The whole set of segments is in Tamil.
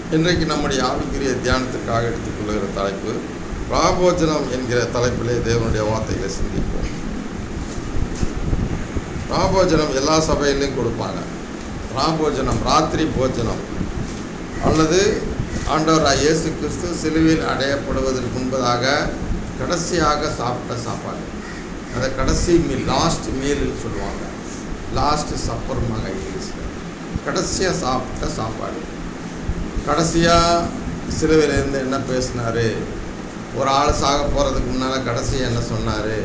இன்றைக்கு நம்முடைய ஆவிக்குரிய தியானத்திற்காக எடுத்துக்கொள்கிற தலைப்பு ராபோஜனம் என்கிற தலைப்பிலே தேவனுடைய வார்த்தைகளை சிந்திப்போம் ராபோஜனம் எல்லா சபையிலையும் கொடுப்பாங்க ராபோஜனம் ராத்திரி போஜனம் அல்லது ஆண்டவராக இயேசு கிறிஸ்து சிலுவையில் அடையப்படுவதற்கு முன்பதாக கடைசியாக சாப்பிட்ட சாப்பாடு அதை கடைசி மீல் லாஸ்ட் மீல்னு சொல்லுவாங்க லாஸ்ட் சப்பருமாங்க இங்கிலீஷில் கடைசியாக சாப்பிட்ட சாப்பாடு கடைசியாக சிலுவையிலேருந்து என்ன பேசினார் ஒரு ஆள் சாக போகிறதுக்கு முன்னால் கடைசியாக என்ன சொன்னார்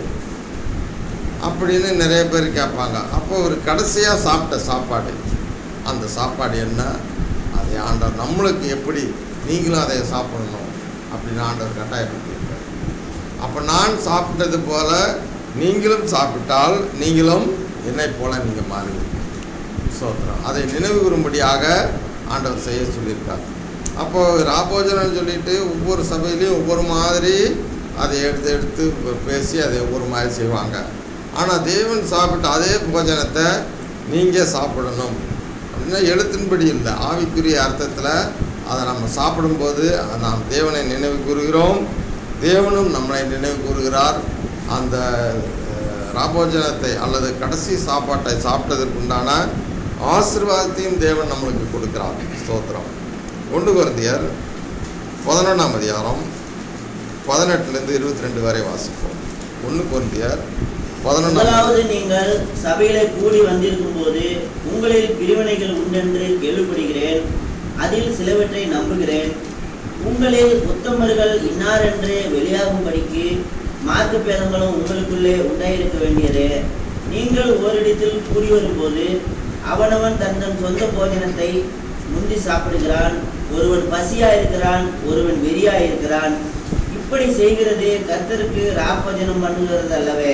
அப்படின்னு நிறைய பேர் கேட்பாங்க அப்போ ஒரு கடைசியாக சாப்பிட்ட சாப்பாடு அந்த சாப்பாடு என்ன அதை ஆண்டவர் நம்மளுக்கு எப்படி நீங்களும் அதை சாப்பிடணும் அப்படின்னு ஆண்டவர் கட்டாயப்படுத்தியிருக்கார் அப்போ நான் சாப்பிட்டது போல நீங்களும் சாப்பிட்டால் நீங்களும் என்னை போல நீங்கள் மாறுவீங்க சோத்திரம் அதை நினைவு கூறும்படியாக ஆண்டவர் செய்ய சொல்லியிருக்கார் அப்போது ராபோஜனம் சொல்லிட்டு ஒவ்வொரு சபையிலையும் ஒவ்வொரு மாதிரி அதை எடுத்து எடுத்து பேசி அதை ஒவ்வொரு மாதிரி செய்வாங்க ஆனால் தேவன் சாப்பிட்ட அதே போஜனத்தை நீங்கள் சாப்பிடணும் அப்படின்னா எழுத்தின்படி இல்லை ஆவிக்குரிய அர்த்தத்தில் அதை நம்ம சாப்பிடும்போது நாம் தேவனை நினைவு கூறுகிறோம் தேவனும் நம்மளை நினைவு கூறுகிறார் அந்த அஹ், ராபோஜனத்தை அல்லது கடைசி சாப்பாட்டை சாப்பிட்டதற்கு உண்டான ஆசீர்வாதத்தையும் தேவன் நம்மளுக்கு கொடுக்கிறார் ஸ்தோத்திரம் ஒன்று குருந்தியர் பதினொன்றாம் அதிகாரம் பதினெட்டுலேருந்து இருபத்தி ரெண்டு வரை வாசிப்போம் ஒன்று குருந்தியர் பதினொன்றாம் முதலாவது நீங்கள் சபையிலே கூடி வந்திருக்கும் போது உங்களில் பிரிவினைகள் உண்டென்று கேள்விப்படுகிறேன் அதில் சிலவற்றை நம்புகிறேன் உங்களில் உத்தமர்கள் இன்னாரென்று வெளியாகும்படிக்கு மார்க்க பேதங்களும் உங்களுக்குள்ளே உண்டாயிருக்க வேண்டியதே நீங்கள் ஓரிடத்தில் கூடி வரும்போது அவனவன் தன் தன் சொந்த போஜனத்தை முந்தி சாப்பிடுகிறான் ஒருவன் பசியா இருக்கிறான் ஒருவன் வெறியா இருக்கிறான் இப்படி செய்கிறது கர்த்தருக்கு ராப்பஜனம் பண்ணுகிறது அல்லவே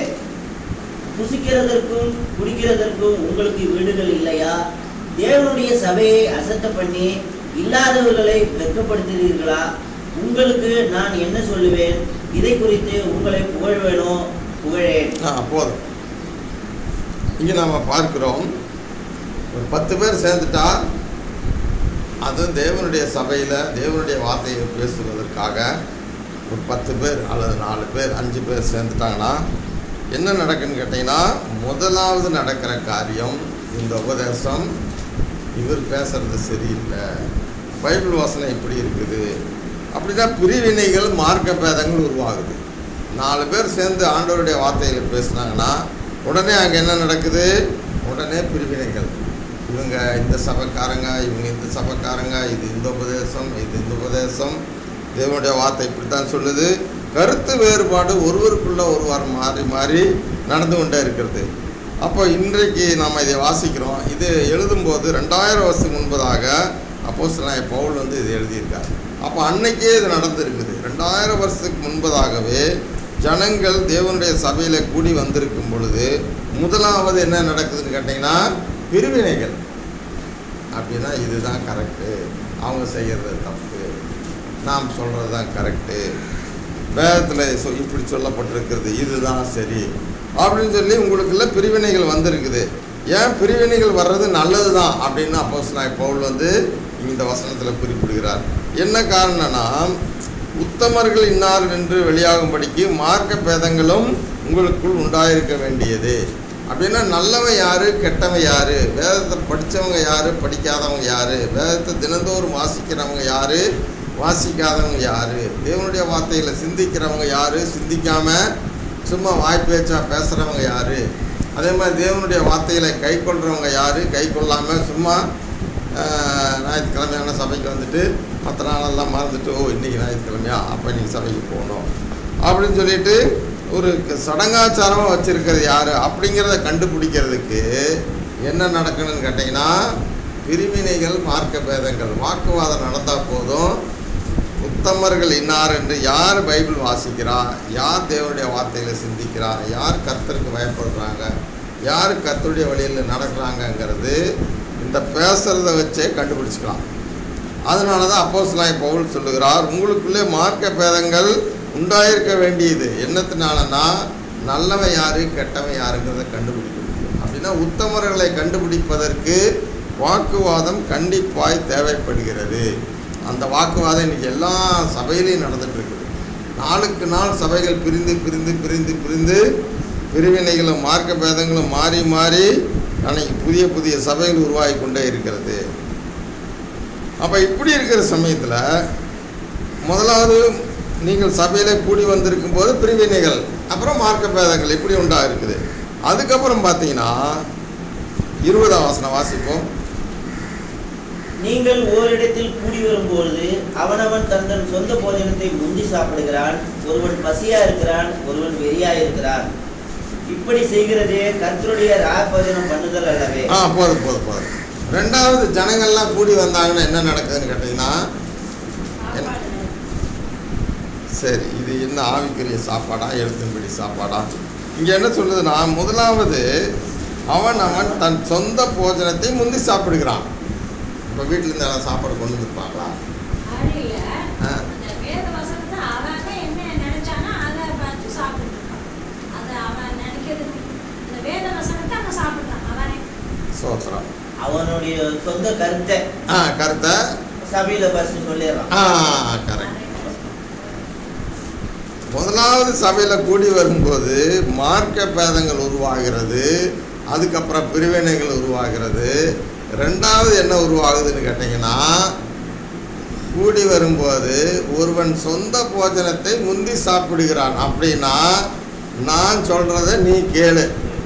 புசிக்கிறதற்கும் குடிக்கிறதற்கும் உங்களுக்கு வீடுகள் இல்லையா தேவனுடைய சபையை அசட்ட பண்ணி இல்லாதவர்களை வெட்கப்படுத்துகிறீர்களா உங்களுக்கு நான் என்ன சொல்லுவேன் இதை குறித்து உங்களை புகழ்வேனோ புகழேன் ஆ போதும் இங்கே நாம் பார்க்கிறோம் ஒரு பத்து பேர் சேர்ந்துட்டா அது தேவனுடைய சபையில் தேவனுடைய வார்த்தையை பேசுவதற்காக ஒரு பத்து பேர் அல்லது நாலு பேர் அஞ்சு பேர் சேர்ந்துட்டாங்கன்னா என்ன நடக்குன்னு கேட்டிங்கன்னா முதலாவது நடக்கிற காரியம் இந்த உபதேசம் இவர் பேசுறது சரியில்லை பைபிள் வாசனை இப்படி இருக்குது அப்படின்னா பிரிவினைகள் மார்க்க பேதங்கள் உருவாகுது நாலு பேர் சேர்ந்து ஆண்டவருடைய வார்த்தைகளை பேசுனாங்கன்னா உடனே அங்கே என்ன நடக்குது உடனே பிரிவினைகள் இவங்க இந்த சபைக்காரங்க இவங்க இந்த சபைக்காரங்க இது இந்த உபதேசம் இது இந்த உபதேசம் தேவனுடைய வார்த்தை இப்படித்தான் சொல்லுது கருத்து வேறுபாடு ஒருவருக்குள்ள ஒருவர் மாறி மாறி நடந்து கொண்டே இருக்கிறது அப்போ இன்றைக்கு நாம் இதை வாசிக்கிறோம் இது எழுதும்போது ரெண்டாயிரம் வருஷத்துக்கு முன்பதாக அப்போஸ்தலனாகிய பவுல் வந்து இது எழுதியிருக்கார் அப்போ அன்னைக்கே இது நடந்திருக்குது ரெண்டாயிரம் வருஷத்துக்கு முன்பதாகவே ஜனங்கள் தேவனுடைய சபையில் கூடி வந்திருக்கும் பொழுது முதலாவது என்ன நடக்குதுன்னு கேட்டிங்கன்னா பிரிவினைகள் அப்படின்னா இதுதான் கரெக்டு அவங்க செய்கிறது தப்பு நாம் சொல்கிறது தான் கரெக்டு வேதத்தில் சொ இப்படி சொல்லப்பட்டிருக்கிறது இதுதான் சரி அப்படின்னு சொல்லி உங்களுக்குள்ள பிரிவினைகள் வந்திருக்குது ஏன் பிரிவினைகள் வர்றது நல்லது தான் அப்படின்னு அப்போஸ் நான் பவுல் வந்து இந்த வசனத்தில் குறிப்பிடுகிறார் என்ன காரணம்னா உத்தமர்கள் இன்னார் என்று வெளியாகும்படிக்கு மார்க்க பேதங்களும் உங்களுக்குள் உண்டாயிருக்க வேண்டியது அப்படின்னா நல்லவன் யாரு கெட்டவன் யாரு வேதத்தை படித்தவங்க யாரு படிக்காதவங்க யாரு வேதத்தை தினந்தோறும் வாசிக்கிறவங்க யாரு வாசிக்காதவங்க யாரு தேவனுடைய வார்த்தைகளை சிந்திக்கிறவங்க யாரு சிந்திக்காம சும்மா வாய்ப்பேச்சா பேசுகிறவங்க யாரு அதே மாதிரி தேவனுடைய வார்த்தைகளை கை கொள்றவங்க யாரு கை கொள்ளாமல் சும்மா ஆஹ், ஞாயிற்றுக்கிழமையான சபைக்கு வந்துட்டு மற்ற நாளெல்லாம் மறந்துட்டு ஓ இன்றைக்கி ஞாயிற்றுக்கிழமையா அப்போ இன்றைக்கி சபைக்கு போகணும் அப்படின்னு சொல்லிட்டு ஒரு க- சடங்காச்சாரமாக வச்சுருக்கிறது யார் அப்படிங்கிறத கண்டுபிடிக்கிறதுக்கு என்ன நடக்கணும்னு கேட்டிங்கன்னா பிரிவினைகள் மார்க்க பேதங்கள் வாக்குவாதம் நடந்தால் போதும் உத்தமர்கள் இன்னார் என்று யார் பைபிள் வாசிக்கிறா யார் தேவனுடைய வார்த்தைகளை சிந்திக்கிறா யார் கர்த்தருக்கு பயப்படுறாங்க யார் கர்த்தருடைய வழியில் நடக்கிறாங்கங்கிறது இந்த பேசுகிறத வச்சே கண்டுபிடிச்சிக்கலாம் அதனால தான் அப்போஸ்தலனாகிய பவுல் சொல்லுகிறார் உங்களுக்குள்ளே மார்க்க பேதங்கள் உண்டாயிருக்க வேண்டியது என்னத்தினாலனா நல்லவன் யாரு கெட்டவன் யாருங்கிறத கண்டுபிடிக்க முடியும் அப்படின்னா உத்தமர்களை கண்டுபிடிப்பதற்கு வாக்குவாதம் கண்டிப்பாய் தேவைப்படுகிறது அந்த வாக்குவாதம் இன்னைக்கு எல்லா சபையிலையும் நடந்துட்டு இருக்குது நாளுக்கு நாள் சபைகள் பிரிந்து பிரிந்து பிரிந்து பிரிந்து பிரிவினைகளும் மார்க்க பேதங்களும் மாறி மாறி அன்னைக்கு புதிய புதிய சபைகள் உருவாகி கொண்டே இருக்கிறது அப்போ இப்படி இருக்கிற சமயத்தில் முதலாவது நீங்கள் சபையில் கூடி வந்திருக்கும் போது பிரிவினைகள் அப்புறம் மார்க்க பேதங்கள் இப்படி உண்டா இருக்குது அதுக்கப்புறம் பார்த்தீங்கன்னா இருபதாம் வாசனம் வாசிப்போம் நீங்கள் ஓரிடத்தில் கூடி வரும்பொழுது அவனவன் தன் தன் சொந்த போஜனத்தை முந்தி சாப்பிடுகிறான் ஒருவன் பசியா இருக்கிறான் ஒருவன் வெறியா இருக்கிறான் இப்படி செய்கிறதே கர்த்தருடைய ராபோஜனம் பண்ணுதல் அல்லவே ஆ போதும் போதும் போதும் ரெண்டாவது ஜனங்கள்லாம் கூடி வந்தாங்கன்னா என்ன நடக்குதுன்னு கேட்டிங்கன்னா சாப்பாடு சரி இது என்ன ஆவிக்குரிய சாப்பாடா எழுத்தின்படி சாப்பாடா இங்கே என்ன சொல்லுதுன்னா முதலாவது அவன் அவன் தன் சொந்த போஜனத்தை முந்தி சாப்பிடுகிறான் இப்போ வீட்டிலேருந்து யாராவது சாப்பாடு கொண்டு வந்துருப்பாங்களா அழியில ஆ. அந்த வேத வசனத்தை அவன் என்ன நினைச்சானோ அதை பார்த்து சாப்பிட்டு இருக்கான் அதை அவன் நினைக்கிறது இந்த வேத வசனத்தை அவன் சாப்பிட்டான் அவனே சோத்திரம் அவனுடைய சொந்த கருத்தை ஆ கருத்தை சபையில பஸ் சொல்லிடுறான் ஆ கரெக்ட் முதலாவது சபையில் கூடி வரும்போது மார்க்க பேதங்கள் உருவாகிறது அதுக்கப்புறம் பிரிவினைகள் உருவாகிறது ரெண்டாவது என்ன உருவாகுதுன்னு கேட்டிங்கன்னா கூடி வரும்போது ஒருவன் சொந்த போஜனத்தை முந்தி சாப்பிடுகிறான் அப்படின்னா நான் சொல்கிறத நீ கேளு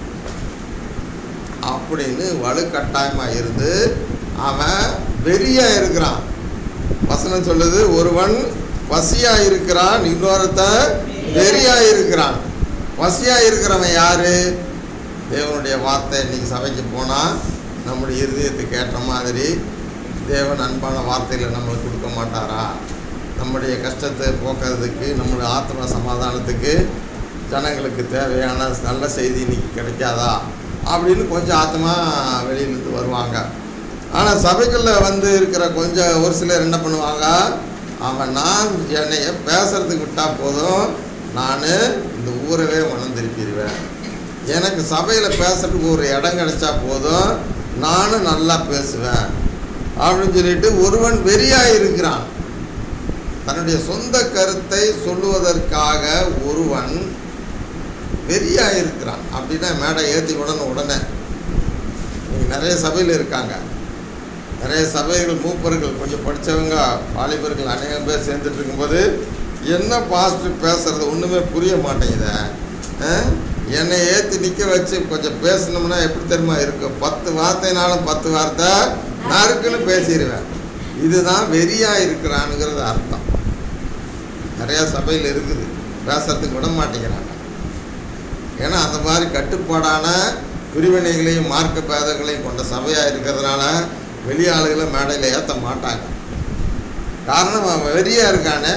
அப்படின்னு வலுக்கட்டாயமாக இருந்து அவன் வெறியாக இருக்கிறான் வசனம் சொல்லுது ஒருவன் பசியா இருக்கிறான் இன்னொருத்தன் வெறியா இருக்கிறான் பசியா இருக்கிறவன் யாரு தேவனுடைய வார்த்தை இன்னைக்கு சபைக்கு போனால் நம்முடைய இருதயத்துக்கு ஏற்ற மாதிரி தேவன் அன்பான வார்த்தைகளை நம்மளுக்கு கொடுக்க மாட்டாரா நம்முடைய கஷ்டத்தை போக்குறதுக்கு நம்முடைய ஆத்ம சமாதானத்துக்கு ஜனங்களுக்கு தேவையான நல்ல செய்தி இன்னைக்கு கிடைக்காதா அப்படின்னு கொஞ்சம் ஆத்மா வெளியிலேருந்து வருவாங்க ஆனால் சபைகளில் வந்து இருக்கிற கொஞ்சம் ஒரு சிலர் என்ன பண்ணுவாங்க அவன் நான் என்னைய பேசுறதுக்கு விட்டால் போதும் நான் இந்த ஊரவே மனம் திருப்பிடுவேன் எனக்கு சபையில் பேசுறதுக்கு ஒரு இடம் கிடைச்சா போதும் நானும் நல்லா பேசுவேன் அப்படின்னு சொல்லிட்டு ஒருவன் வெறியாக இருக்கிறான் தன்னுடைய சொந்த கருத்தை சொல்லுவதற்காக ஒருவன் வெறியாக இருக்கிறான் அப்படின்னா மேடை ஏற்றி உடனே உடனே இன்னைக்கு நிறைய சபையில் இருக்காங்க நிறைய சபைகள் மூப்பர்கள் கொஞ்சம் படித்தவங்க வாலிபர்கள் அநேகம் பேர் சேர்ந்துட்டு இருக்கும்போது என்ன பாஸ்டர் பேசுறது ஒன்றுமே புரிய மாட்டேங்குதே ஆ? என்னை ஏற்றி நிற்க வச்சு கொஞ்சம் பேசணும்னா எப்படி தெரியுமா இருக்கும் பத்து வார்த்தைனாலும் பத்து வார்த்தை நறுக்குன்னு பேசிடுவேன் இதுதான் வெறியா இருக்கிறானுங்கிறது அர்த்தம் நிறையா சபையில் இருக்குது பேசுறதுக்கு விட மாட்டேங்கிறாங்க ஏன்னா அந்த மாதிரி கட்டுப்பாடான பிரிவினைகளையும் மார்க்க பேதங்களையும் கொண்ட சபையாக இருக்கிறதுனால வெளியாளுகளை மேடையில் ஏற்ற மாட்டாங்க காரணம் அவன் வெறியாக இருக்கானே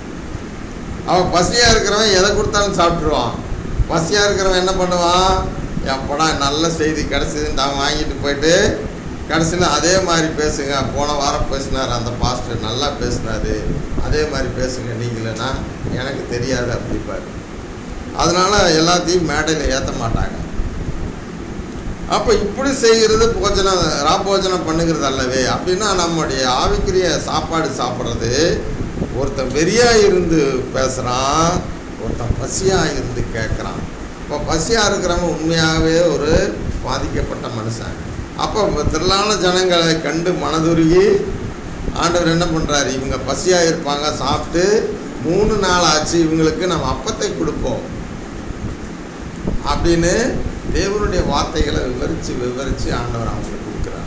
அவன் பசியாக இருக்கிறவன் எதை கொடுத்தாலும் சாப்பிட்ருவான் பசியாக இருக்கிறவன் என்ன பண்ணுவான் எப்படா நல்ல செய்தி கிடச்சிதுன்னு அவன் வாங்கிட்டு போயிட்டு கடைசியில் அதே மாதிரி பேசுங்க போன வாரம் பேசினார் அந்த பாஸ்டர் நல்லா பேசினாரு அதே மாதிரி பேசுங்க நீங்களேனா எனக்கு தெரியாது அப்படிப்பாரு அதனால எல்லாத்தையும் மேடையில் ஏற்ற மாட்டாங்க அப்போ இப்படி செய்கிறது போஜனம் ராபோஜனம் பண்ணுகிறது அல்லவே அப்படின்னா நம்முடைய ஆவிக்குரிய சாப்பாடு சாப்பிட்றது ஒருத்தன் வெறியாக இருந்து பேசுகிறான் ஒருத்தன் பசியாக இருந்து கேட்குறான் இப்போ பசியாக இருக்கிறவன் உண்மையாகவே ஒரு பாதிக்கப்பட்ட மனுஷன் அப்போ திரளான ஜனங்களை கண்டு மனதுருகி ஆண்டவர் என்ன பண்ணுறாரு இவங்க பசியாக இருப்பாங்க சாப்பிட்டு மூணு நாள் ஆச்சு இவங்களுக்கு நம்ம அப்பத்தை கொடுப்போம் அப்படின்னு தேவனுடைய வார்த்தைகளை விவரித்து விவரித்து ஆண்டவர் அவங்களுக்கு கொடுக்குறார்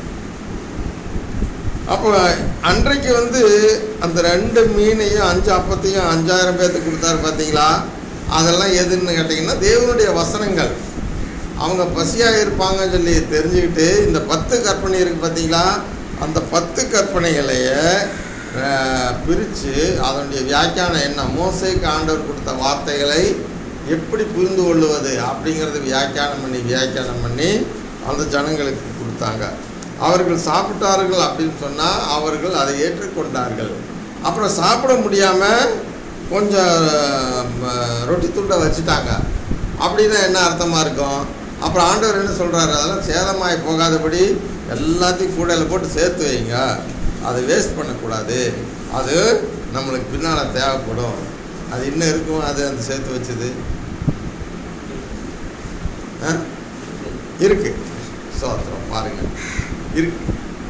அப்போ அன்றைக்கு வந்து அந்த ரெண்டு மீனையும் அஞ்சு அப்பத்தையும் அஞ்சாயிரம் பேர்த்துக்கு கொடுத்தாரு பார்த்தீங்களா அதெல்லாம் எதுன்னு கேட்டிங்கன்னா தேவனுடைய வசனங்கள் அவங்க பசியாக இருப்பாங்கன்னு சொல்லி தெரிஞ்சுக்கிட்டு இந்த பத்து கற்பனை இருக்குது பார்த்தீங்களா அந்த பத்து கற்பனைகளையே பிரித்து அதனுடைய வியாக்கியானம் என்ன மோசைக்கு ஆண்டவர் கொடுத்த வார்த்தைகளை எப்படி புரிந்து கொள்ளுவது அப்படிங்கிறத வியாக்கியானம் பண்ணி வியாக்கியானம் பண்ணி அந்த ஜனங்களுக்கு கொடுத்தாங்க அவர்கள் சாப்பிட்டார்கள் அப்படின்னு சொன்னால் அவர்கள் அதை ஏற்றுக்கொண்டார்கள் அப்புறம் சாப்பிட முடியாமல் கொஞ்சம் ம, ரொட்டி துண்டை வச்சுட்டாங்க அப்படின்னா என்ன அர்த்தமாக இருக்கும் அப்புறம் ஆண்டவர் என்ன சொல்கிறாரு அதெல்லாம் சேதமாகி போகாதபடி எல்லாத்தையும் கூடையில் போட்டு சேர்த்து வைங்க அதை வேஸ்ட் பண்ணக்கூடாது அது நம்மளுக்கு பின்னால் தேவைப்படும் அது இன்னும் இருக்கும் அது அந்த சேர்த்து வச்சது ஆ? இருக்கு சோத்திரம் பாருங்க இருக்கு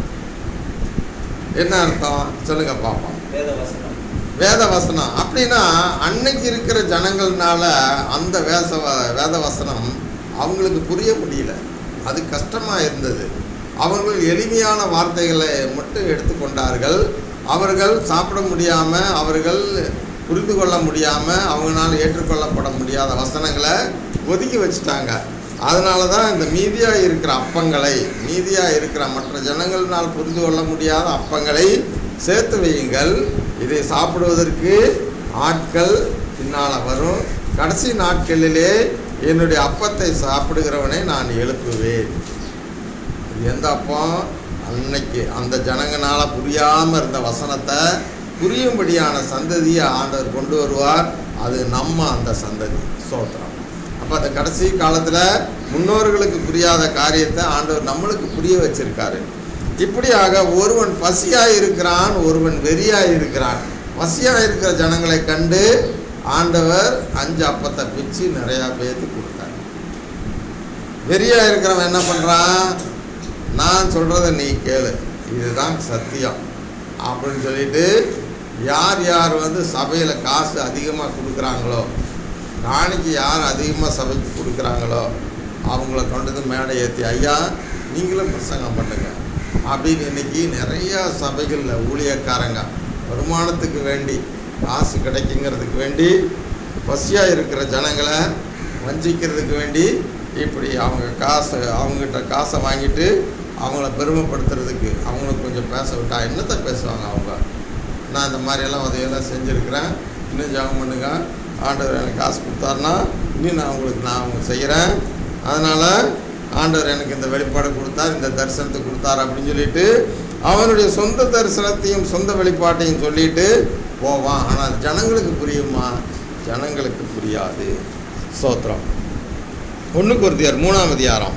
என்ன அர்த்தம் சொல்லுங்க பாப்போம் வேத வசனம் வேத வசனம் அப்படின்னா அன்னைக்கு இருக்கிற ஜனங்கள்னால அந்த வேச வேத வசனம் அவங்களுக்கு புரிய முடியல அது கஷ்டமாக இருந்தது அவர்கள் எளிமையான வார்த்தைகளை மட்டும் எடுத்துக்கொண்டார்கள் அவர்கள் சாப்பிட முடியாமல் அவர்கள் புரிந்து கொள்ள முடியாமல் அவங்களால ஏற்றுக்கொள்ளப்பட முடியாத வசனங்களை ஒதுக்கி வச்சுட்டாங்க அதனால தான் இந்த மீதியாக இருக்கிற அப்பங்களை மீதியாக இருக்கிற மற்ற ஜனங்கள்னால் புரிந்து கொள்ள முடியாத அப்பங்களை சேர்த்து வையுங்கள் இதை சாப்பிடுவதற்கு ஆட்கள் பின்னால் வரும் கடைசி நாட்களிலே என்னுடைய அப்பத்தை சாப்பிடுகிறவனை நான் எழுப்புவேன் இது எந்த அப்பம் அன்னைக்கு அந்த ஜனங்கனால புரியாமல் இருந்த வசனத்தை புரியும்படியான சந்ததியை ஆண்டவர் கொண்டு வருவார் அது நம்ம அந்த சந்ததி சோத்திரம் அப்போ அந்த கடைசி காலத்தில் முன்னோர்களுக்கு புரியாத காரியத்தை ஆண்டவர் நம்மளுக்கு புரிய வச்சிருக்காரு இப்படியாக ஒருவன் பசியாக இருக்கிறான் ஒருவன் வெறியாக இருக்கிறான் பசியாக இருக்கிற ஜனங்களை கண்டு ஆண்டவர் அஞ்சு அப்பத்தை பிச்சு நிறையா பேர்த்து கொடுத்தார் வெறியாக இருக்கிறவன் என்ன பண்ணுறான் நான் சொல்கிறத நீ கேளு இதுதான் சத்தியம் அப்படின்னு சொல்லிட்டு யார் யார் வந்து சபையில் காசு அதிகமாக கொடுக்குறாங்களோ காணிக்கு யார் அதிகமாக சபைக்கு கொடுக்குறாங்களோ அவங்கள கொண்டு வந்து மேடை ஏற்றி ஐயா நீங்களும் பிரசங்கம் பண்ணுங்க அப்படின்னு இன்னைக்கு நிறைய சபைகளில் ஊழியக்காரங்க வருமானத்துக்கு வேண்டி காசு கிடைக்குங்கிறதுக்கு வேண்டி பசியாக இருக்கிற ஜனங்களை வஞ்சிக்கிறதுக்கு வேண்டி இப்படி அவங்க காசு அவங்ககிட்ட காசை வாங்கிட்டு அவங்கள பெருமைப்படுத்துறதுக்கு அவங்களுக்கு கொஞ்சம் பேச விட்டா என்னத்தை பேசுவாங்க அவங்க நான் இந்த மாதிரியெல்லாம் உதவியெல்லாம் செஞ்சுருக்கிறேன் இன்னும் ஜெபம் பண்ணுங்க ஆண்டவர் எனக்கு காசு கொடுத்தாருன்னா இன்னும் நான் உங்களுக்கு நான் அவங்க செய்கிறேன் அதனால் ஆண்டவர் எனக்கு இந்த வெளிப்பாடு கொடுத்தார் இந்த தரிசனத்தை கொடுத்தார் அப்படின்னு சொல்லிட்டு அவனுடைய சொந்த தரிசனத்தையும் சொந்த வெளிப்பாட்டையும் சொல்லிட்டு போவான் ஆனால் ஜனங்களுக்கு புரியுமா ஜனங்களுக்கு புரியாது ஸ்தோத்திரம் ஒன்று குருத்தியார் மூணாம் அதிகாரம்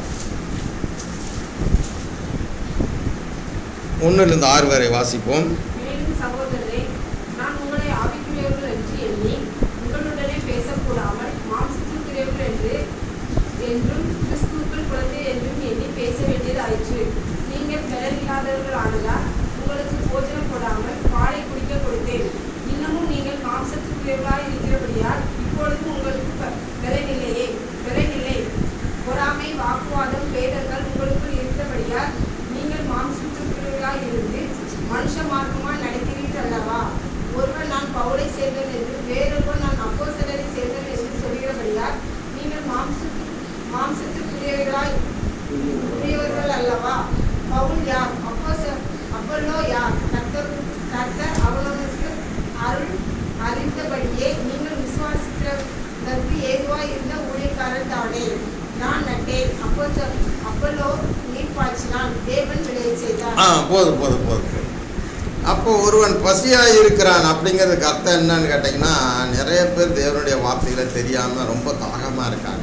ஒன்றுலேருந்து ஆறு வரை வாசிப்போம் மேலும் சகோதரரே நான் உங்களை ஆவிக்குரியவர்கள் என்று எண்ணி உங்களுடனே பேசக்கூடாமல் மாம்சத்துக்குரியவர்கள் என்று என்றும் கிறிஸ்துவுக்குள் குழந்தை என்றும் எண்ணி பேச வேண்டியதாயிற்று நீங்கள் பெலரில்லாதவர்கள் ஆனதால் உங்களுக்கு போஜனம் போடாமல் பாலை குடிக்க கொடுத்தேன் இன்னமும் நீங்கள் மாம்சத்துக்குரியவர்களாய் இருக்கிறபடியால் இப்பொழுது உங்களுக்கு ப- பெலனில்லையே பெலனில்லை பொறாமை வாக்குவாதம் பேதங்கள் உங்களுக்குள் இருக்கிறபடியால் நீங்கள் மாம்சத்துக்குரியவர்களாய் இருந்து மனுஷ மார்க்கமாய் நடக்கிறீர்கள் அல்லவா ஒருவன் நான் பவுலை சேர்ந்தவன் என்று வேறொருவன் நான் அப்போஸ்தலரை சேர்ந்தவன் என்று சொல்கிறபடியால் நீங்கள் மாம்சத்து மாம்சத்துக்குரியவர்களாய் உரியவர்கள் அல்லவா பவுல் யார் அப்போஸ் அப்பல்லோ யார் கர்த்தர் கர்த்தர் அவனவனுக்கு அருள் அறிந்தபடியே நீங்கள் விசுவாசிக்கிறதற்கு ஏதுவாய் இருந்த ஊழியக்காரன் தானே நான் நட்டேன் அப்போ அப்பல்லோ நீர் பாய்ச்சினான் தேவன் விளையச் செய்தார் ஆ போதும் போதும் போதும் போதும். அப்போ ஒருவன் பசியாக இருக்கிறான் அப்படிங்கிறதுக்கு அர்த்தம் என்னன்னு கேட்டிங்கன்னா நிறைய பேர் தேவனுடைய வார்த்தைகளை தெரியாமல் ரொம்ப தாகமாக இருக்காங்க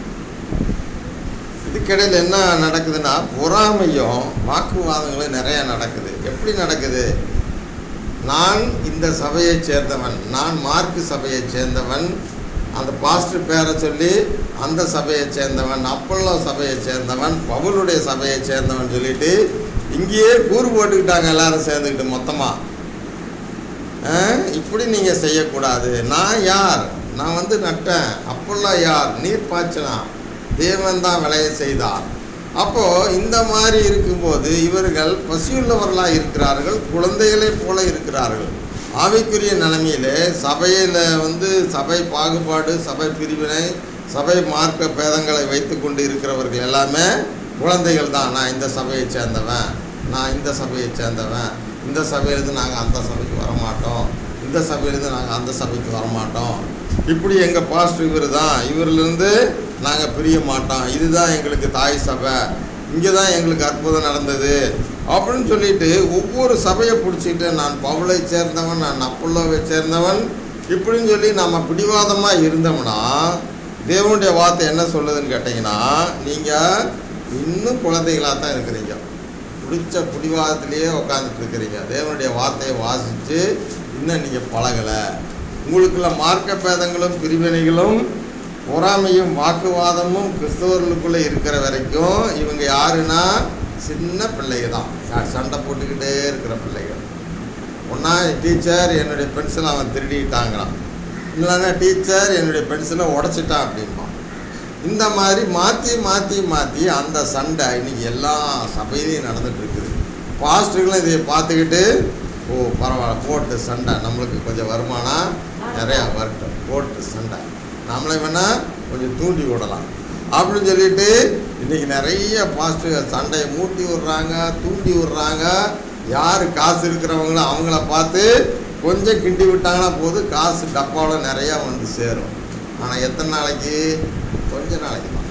இதுக்கிடையில் என்ன நடக்குதுன்னா பொறாமையும் வாக்குவாதங்களும் நிறைய நடக்குது எப்படி நடக்குது நான் இந்த சபையைச் சேர்ந்தவன் நான் மார்க்கு சபையைச் சேர்ந்தவன் அந்த பாஸ்டர் பேரை சொல்லி அந்த சபையைச் சேர்ந்தவன் அப்பல்லோ சபையைச் சேர்ந்தவன் பவுலுடைய சபையைச் சேர்ந்தவன் சொல்லிட்டு இங்கேயே கூறு போட்டுக்கிட்டாங்க எல்லாரும் சேர்ந்துக்கிட்டு மொத்தமாக இப்படி நீங்கள் செய்யக்கூடாது நான் யார் நான் வந்து நட்டேன் அப்பல்லோ யார் நீர் பாய்ச்சினான் தேவன் தான் விளைய செய்தார் அப்போது இந்த மாதிரி இருக்கும்போது இவர்கள் பசியுள்ளவர்களாக இருக்கிறார்கள் குழந்தைகளைப் போல இருக்கிறார்கள் ஆவிக்குரிய நிலைமையிலே சபையில் வந்து சபை பாகுபாடு சபை பிரிவினை சபை மார்க்க பேதங்களை வைத்து கொண்டு இருக்கிறவர்கள் எல்லாமே குழந்தைகள் தான் நான் இந்த சபையை சேர்ந்தவன் நான் இந்த சபையை சேர்ந்தவன் இந்த சபையிலேருந்து நாங்கள் அந்த சபைக்கு வரமாட்டோம் இந்த சபையிலேருந்து நாங்கள் அந்த சபைக்கு வரமாட்டோம் இப்படி எங்கள் பாஸ்டர் இவர் தான் இவரிலிருந்து நாங்கள் பிரிய மாட்டோம் இதுதான் எங்களுக்கு தாய் சபை இங்கே தான் எங்களுக்கு அற்புதம் நடந்தது அப்படின்னு சொல்லிட்டு ஒவ்வொரு சபையை பிடிச்சிட்டு நான் பவுலை சேர்ந்தவன் நான் அப்பல்லோவை சேர்ந்தவன் இப்படின்னு சொல்லி நம்ம பிடிவாதமாக இருந்தோம்னா தேவனுடைய வார்த்தை என்ன சொல்லுதுன்னு கேட்டிங்கன்னா நீங்கள் இன்னும் குழந்தைகளாக தான் இருக்கிறீங்க பிடிச்ச பிடிவாதத்திலேயே உட்காந்துட்டு இருக்கிறீங்க தேவனுடைய வார்த்தையை வாசித்து இன்னும் நீங்கள் பழகலை உங்களுக்குள்ள மார்க்க பேதங்களும் பிரிவினைகளும் பொறாமையும் வாக்குவாதமும் கிறிஸ்தவர்களுக்குள்ளே இருக்கிற வரைக்கும் இவங்க யாருன்னா சின்ன பிள்ளைங்க தான் ச- சண்டை போட்டுக்கிட்டே இருக்கிற பிள்ளைகள் ஒன்றா டீச்சர் என்னுடைய பென்சிலை அவன் திருடிட்டாங்கிறான் இல்லைன்னா டீச்சர் என்னுடைய பென்சிலை உடச்சிட்டான் அப்படிம்பான் இந்த மாதிரி மாற்றி மாற்றி மாற்றி அந்த சண்டை இன்னைக்கு எல்லா சபையிலையும் நடந்துட்டு இருக்குது பாஸ்டர்களும் இதை பார்த்துக்கிட்டு ஓ பரவாயில்ல போட்டு சண்டை நம்மளுக்கு கொஞ்சம் வருமானம் நிறையா வரட்டும் போட்டு சண்டை நம்மளை வேணால் கொஞ்சம் தூண்டி விடலாம் அப்படின்னு சொல்லிட்டு இன்னைக்கு நிறைய பாஸ்டர் சண்டையை மூட்டி விடுறாங்க தூண்டி விடுறாங்க யார் காசு இருக்கிறவங்களோ அவங்கள பார்த்து கொஞ்சம் கிண்டி விட்டாங்கன்னா போதும் காசு டப்பாவில் நிறையா வந்து சேரும் ஆனால் எத்தனை நாளைக்கு கொஞ்ச நாளைக்கு தான்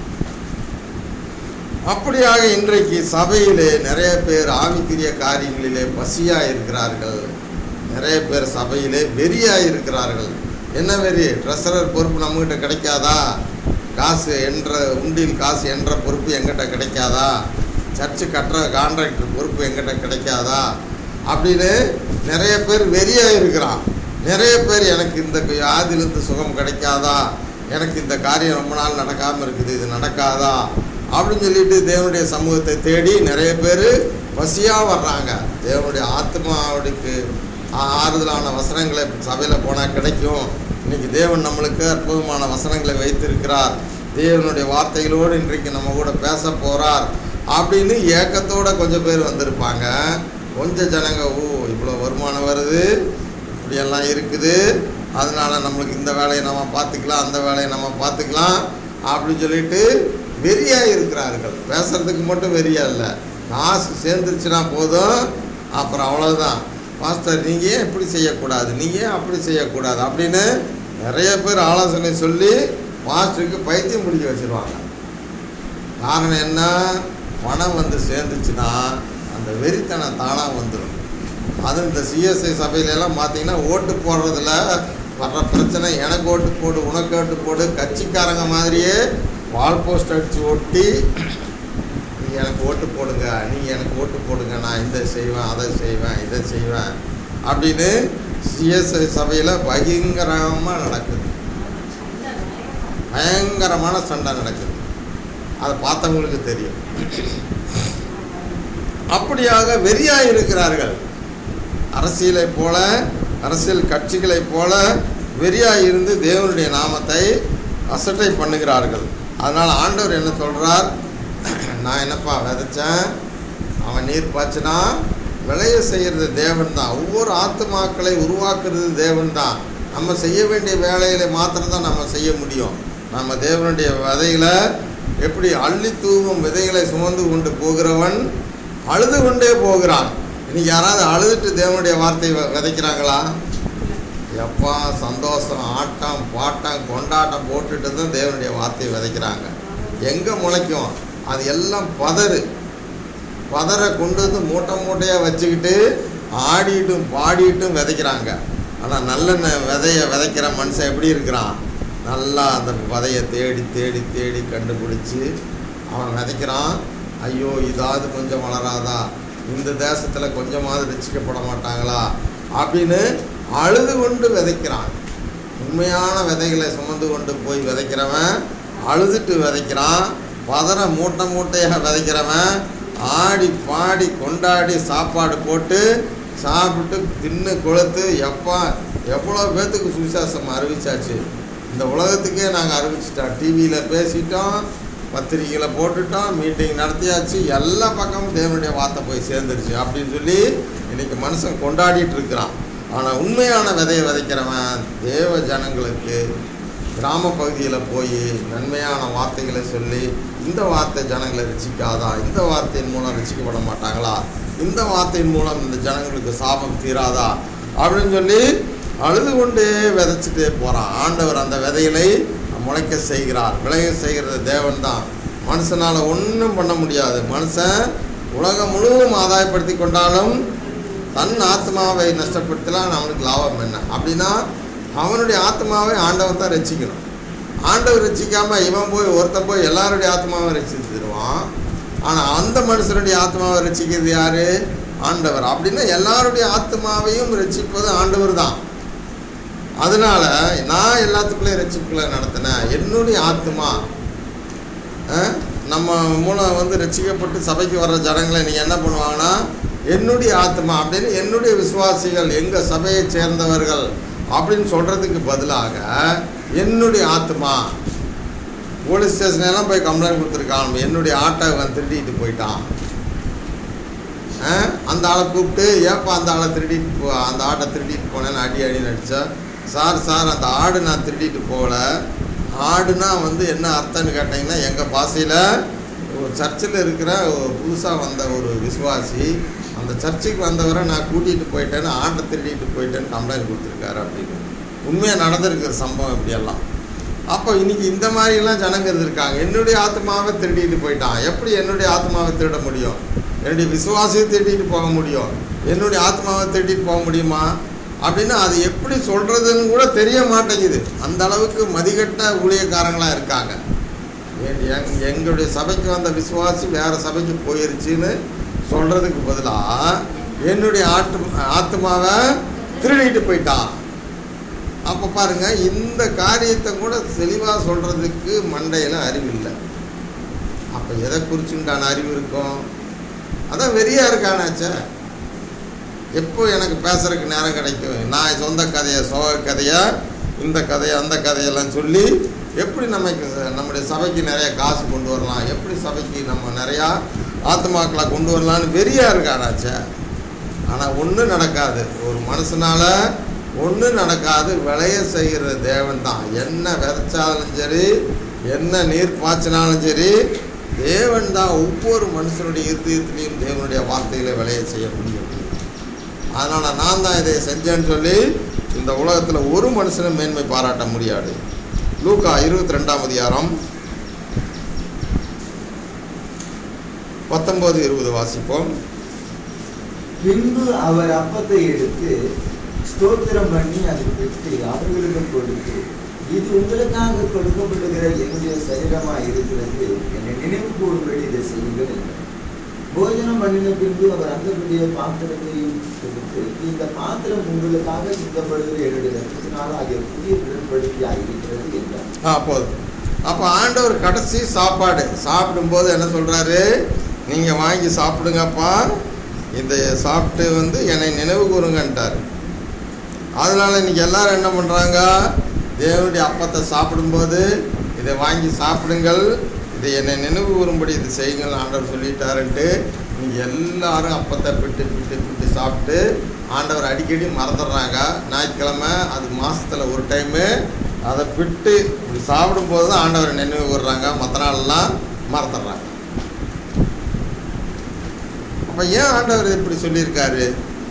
அப்படியாக இன்றைக்கு சபையிலே நிறைய பேர் ஆவிக்குரிய காரியங்களிலே பசியாக இருக்கிறார்கள் நிறைய பேர் சபையிலே வெறியாக இருக்கிறார்கள் என்ன வெறி ட்ரெஸரர் பொறுப்பு நம்மகிட்ட கிடைக்காதா காசு என்ற உண்டியில் காசு என்ற பொறுப்பு எங்கிட்ட கிடைக்காதா சர்ச்சு கட்டுற கான்ட்ராக்டர் பொறுப்பு எங்கிட்ட கிடைக்காதா அப்படின்னு நிறைய பேர் வெறியாக இருக்கிறான் நிறைய பேர் எனக்கு இந்த வியாதியிலிருந்து சுகம் கிடைக்காதா எனக்கு இந்த காரியம் ரொம்ப நாள் நடக்காமல் இருக்குது இது நடக்காதா அப்படின்னு சொல்லிட்டு தேவனுடைய சமூகத்தை தேடி நிறைய பேர் பசியாக வர்றாங்க தேவனுடைய ஆத்மாவுக்கு ஆ- ஆறுதலான வசனங்களை சபையில் போனால் கிடைக்கும் இன்னைக்கு தேவன் நம்மளுக்கு அற்புதமான வசனங்களை வைத்திருக்கிறார் தேவனுடைய வார்த்தைகளோடு இன்றைக்கு நம்ம கூட பேச போகிறார் அப்படின்னு ஏக்கத்தோட கொஞ்சம் பேர் வந்திருப்பாங்க கொஞ்சம் ஜனங்க ஓ இவ்வளோ வருமானம் வருது இப்படியெல்லாம் இருக்குது அதனால நம்மளுக்கு இந்த வேலையை நம்ம பார்த்துக்கலாம் அந்த வேலையை நம்ம பார்த்துக்கலாம் அப்படின்னு சொல்லிட்டு வெறியாக இருக்கிறார்கள் பேசுறதுக்கு மட்டும் வெறியா இல்லை காசு சேர்ந்துருச்சுன்னா போதும் அப்புறம் அவ்வளோதான் பாஸ்டர் நீங்கள் ஏன் இப்படி செய்யக்கூடாது நீங்கள் ஏன் அப்படி செய்யக்கூடாது அப்படின்னு நிறைய பேர் ஆலோசனை சொல்லி பாஸ்டருக்கு பைத்தியம் பிடிக்க வச்சிருவாங்க காரணம் என்ன பணம் வந்து சேர்ந்துச்சுன்னா அந்த வெறித்தனம் தானாக வந்துடும் அதுவும் இந்த சிஎஸ்ஐ சபையிலெல்லாம் பார்த்தீங்கன்னா ஓட்டு போடுறதுல வர்ற பிரச்சனை எனக்கு ஓட்டு போடு உனக்கு ஓட்டு போடு கட்சிக்காரங்க மாதிரியே வால் போஸ்ட் அடித்து ஒட்டி நீங்கள் எனக்கு ஓட்டு போடுங்க நீங்கள் எனக்கு ஓட்டு போடுங்க நான் இதை செய்வேன் அதை செய்வேன் இதை செய்வேன் அப்படின்னு சிஎஸ்ஐ சபையில் பயங்கரமாக நடக்குது பயங்கரமான சண்டை நடக்குது அதை பார்த்தவங்களுக்கு தெரியும் அப்படியாக வெறியாக இருக்கிறார்கள் அரசியலை போல அரசியல் கட்சிகளைப் போல வெறியாக இருந்து தேவனுடைய நாமத்தை அசட்டை பண்ணுகிறார்கள் அதனால் ஆண்டவர் என்ன சொல்கிறார் நான் என்னப்பா விதைச்சேன் அவன் நீர் பாய்ச்சினா விளைய செய்கிறது தேவன் தான் ஒவ்வொரு ஆத்துமாக்களை உருவாக்குறது தேவன் தான் நம்ம செய்ய வேண்டிய வேலைகளை மாத்திரம்தான் நம்ம செய்ய முடியும் நம்ம தேவனுடைய விதைகளை எப்படி அள்ளி தூவும் விதைகளை சுமந்து கொண்டு போகிறவன் அழுது கொண்டே போகிறான் இன்னைக்கு யாராவது அழுதுட்டு தேவனுடைய வார்த்தையை வ- விதைக்கிறாங்களா எப்பா சந்தோஷம் ஆட்டம் பாட்டம் கொண்டாட்டம் போட்டுட்டு தான் தேவனுடைய வார்த்தையை விதைக்கிறாங்க எங்கே முளைக்கும் அது எல்லாம் பதறு பதரை கொண்டு வந்து மூட்டை மூட்டையாக வச்சுக்கிட்டு ஆடிட்டும் பாடிட்டும் விதைக்கிறாங்க ஆனால் நல்லெண்ணெய் விதைய விதைக்கிற மனுஷன் எப்படி இருக்கிறான் நல்லா அந்த விதையை தேடி தேடி தேடி கண்டுபிடிச்சி அவன் விதைக்கிறான் ஐயோ இதாவது கொஞ்சம் வளராதா இந்த தேசத்தில் கொஞ்சமாவது ரசிக்கப்பட மாட்டாங்களா அப்படின்னு அழுது கொண்டு விதைக்கிறான் உண்மையான விதைகளை சுமந்து கொண்டு போய் விதைக்கிறவன் அழுதுட்டு விதைக்கிறான் பதற மூட்டை மூட்டையாக விதைக்கிறவன் ஆடி பாடி கொண்டாடி சாப்பாடு போட்டு சாப்பிட்டு தின்னு கொளுத்து எப்பா எவ்வளோ பேர்த்துக்கு சுவிசேஷம் அறிவிச்சாச்சு இந்த உலகத்துக்கே நாங்கள் அறிவிச்சிட்டோம் டிவியில் பேசிட்டோம் பத்திரிக்கையில் போட்டுட்டோம் மீட்டிங் நடத்தியாச்சு எல்லா பக்கமும் தேவனுடைய வார்த்தை போய் சேர்ந்துருச்சு அப்படின்னு சொல்லி இன்னைக்கு மனுஷன் கொண்டாடிட்டு இருக்கிறான் ஆனால் உண்மையான விதையை விதைக்கிறவன் தேவ ஜனங்களுக்கு கிராம பகுதியில் போய் நன்மையான வார்த்தைகளை சொல்லி இந்த வார்த்தை ஜனங்களை ரசிக்காதா இந்த வார்த்தையின் மூலம் ரசிக்கப்பட மாட்டாங்களா இந்த வார்த்தையின் மூலம் இந்த ஜனங்களுக்கு சாபம் தீராதா அப்படின்னு சொல்லி அழுது கொண்டே விதைச்சிட்டே போகிறான் ஆண்டவர் அந்த விதைகளை முளைக்க செய்கிறார் விளைய செய்கிறது தேவன் தான் மனுஷனால் ஒன்றும் பண்ண முடியாது மனுஷன் உலகம் முழுவதும் ஆதாயப்படுத்தி கொண்டாலும் தன் ஆத்மாவை நஷ்டப்படுத்தலாம் அவனுக்கு லாபம் என்ன அப்படின்னா அவனுடைய ஆத்மாவை ஆண்டவன் தான் ரசிக்கணும் ஆண்டவர் ரசிக்காம இவன் போய் ஒருத்தன் போய் எல்லாருடைய ஆத்மாவை ரசித்துருவான் ஆனால் அந்த மனுஷனுடைய ஆத்மாவை ரசிக்கிறது யாரு ஆண்டவர் அப்படின்னா எல்லாருடைய ஆத்மாவையும் ரட்சிப்பது ஆண்டவர் தான் அதனால நான் எல்லாத்துக்குள்ளேயும் ரட்சிப்புகளை நடத்தினேன் என்னுடைய ஆத்மா அஹ், நம்ம மூலம் வந்து ரட்சிக்கப்பட்டு சபைக்கு வர்ற ஜனங்களை நீங்கள் என்ன பண்ணுவாங்கன்னா என்னுடைய ஆத்மா அப்படின்னு என்னுடைய விசுவாசிகள் எங்கள் சபையை சேர்ந்தவர்கள் அப்படின்னு சொல்கிறதுக்கு பதிலாக என்னுடைய ஆத்மா போலீஸ் ஸ்டேஷன் எல்லாம் போய் கம்ப்ளைண்ட் கொடுத்துருக்கான் என்னுடைய ஆட்டை அவன் திருடிட்டு போயிட்டான் ஆ? அந்த ஆளை கூப்பிட்டு ஏப்பா அந்த ஆளை திருடிட்டு போ அந்த ஆட்டை திருடிட்டு போனேன்னு அடி அடி நடிச்சா சார் சார் அந்த ஆடு நான் திருடிட்டு போகல ஆடுனா வந்து என்ன அர்த்தம்னு கேட்டிங்கன்னா எங்கள் பாஷையில் ஒரு சர்ச்சில் இருக்கிற புதுசாக வந்த ஒரு விசுவாசி அந்த சர்ச்சுக்கு வந்தவரை நான் கூட்டிகிட்டு போயிட்டேன்னு ஆட்டை திருடிட்டு போயிட்டேன்னு கம்ப்ளைண்ட் கொடுத்துருக்காரு அப்படின்னு உண்மையாக நடந்திருக்கிற சம்பவம் இப்படியெல்லாம் அப்போ இன்னைக்கு இந்த மாதிரிலாம் ஜனங்க இருந்திருக்காங்க என்னுடைய ஆத்மாவை திருடிட்டு போயிட்டான் எப்படி என்னுடைய ஆத்மாவை திருட முடியும் என்னுடைய விசுவாசியை திருடிட்டு போக முடியும் என்னுடைய ஆத்மாவை திருடிட்டு போக முடியுமா அப்படின்னா அது எப்படி சொல்கிறதுன்னு கூட தெரிய மாட்டேங்குது அந்த அளவுக்கு மதிகட்ட ஊழியக்காரங்களாக இருக்காங்க எ- எங் எங்களுடைய சபைக்கு வந்த விசுவாசி வேறு சபைக்கு போயிருச்சுன்னு சொல்கிறதுக்கு பதிலாக என்னுடைய ஆட்டு ஆத்மாவை திருடிட்டு போயிட்டான் அப்போ பாருங்க இந்த காரியத்தை கூட தெளிவாக சொல்கிறதுக்கு மண்டையில் அறிவு இல்லை அப்போ எதை குறிச்சுண்டான அறிவு இருக்கும் அதான் வெறியா இருக்கானாச்சே எப்போ எனக்கு பேசுறதுக்கு நேரம் கிடைக்கும் நான் சொந்த கதையை சோக கதையை இந்த கதையை அந்த கதையெல்லாம் சொல்லி எப்படி நமக்கு நம்முடைய சபைக்கு நிறைய காசு கொண்டு வரலாம் எப்படி சபைக்கு நம்ம நிறையா ஆத்மாக்களை கொண்டு வரலாம்னு வெறியா இருக்கானாச்சே ஆனால் ஒன்றும் நடக்காது ஒரு மனுஷனால ஒன்றும் நடக்காது விளைய செய்கிற தேவன் தான் என்ன விதைச்சாலும் சரி என்ன நீர் பாய்ச்சினாலும் சரி தேவன் தான் ஒவ்வொரு மனுஷனுடைய இருதயத்திலையும் தேவனுடைய வார்த்தைகளை விளைய செய்ய முடியும் அதனால் நான் தான் இதை செஞ்சேன்னு சொல்லி இந்த உலகத்தில் ஒரு மனுஷனும் மேன்மை பாராட்ட முடியாது லூக்கா இருபத்தி ரெண்டாம் அதிகாரம் பத்தொம்போது இருபது வாசிப்போம் பின்பு அவர் அப்பத்தை எடுத்து ஸ்தோத்திரம் பண்ணி அதை விட்டு அவர்களுக்கு கொடுத்து இது உங்களுக்காக கொடுக்கப்படுகிற என்னுடைய சரீரமா இருக்கிறது என்னை நினைவு கூறும்படி இதை செய்யுங்கள் என்றார். போஜனம் பண்ணின பின்பு அவர் அந்தபடிய பாத்திரத்தையும் கொடுத்து இந்த பாத்திரம் உங்களுக்காக சிந்தப்படுகிற என்னுடைய ரத்தத்தினால் ஆகிய புதிய உடன்படிக்கையாக இருக்கிறது என்றார் ஆ போதும் அப்போ ஆண்டவர் கடைசி சாப்பாடு சாப்பிடும்போது என்ன சொல்கிறாரு நீங்கள் வாங்கி சாப்பிடுங்கப்பா இதை சாப்பிட்டு வந்து என்னை நினைவு கூறுங்கன்ட்டார் அதனால் இன்னைக்கு எல்லாரும் என்ன பண்ணுறாங்க தேவனுடைய அப்பத்தை சாப்பிடும்போது இதை வாங்கி சாப்பிடுங்கள் இதை என்னை நினைவு கூறும்படி இது செய்யுங்கள் ஆண்டவர் சொல்லிட்டாருன்ட்டு நீங்கள் எல்லாரும் அப்பத்தை பிட்டு பிட்டு பிட்டு சாப்பிட்டு ஆண்டவர் அடிக்கடி மறந்துடுறாங்க ஞாயிற்றுக்கிழமை அது மாதத்தில் ஒரு டைமு அதை பிட்டு இப்படி சாப்பிடும்போது தான் ஆண்டவரை நினைவு கூறுறாங்க மற்ற நாள்லாம் மறந்துடுறாங்க அப்போ ஏன் ஆண்டவர் இப்படி சொல்லியிருக்காரு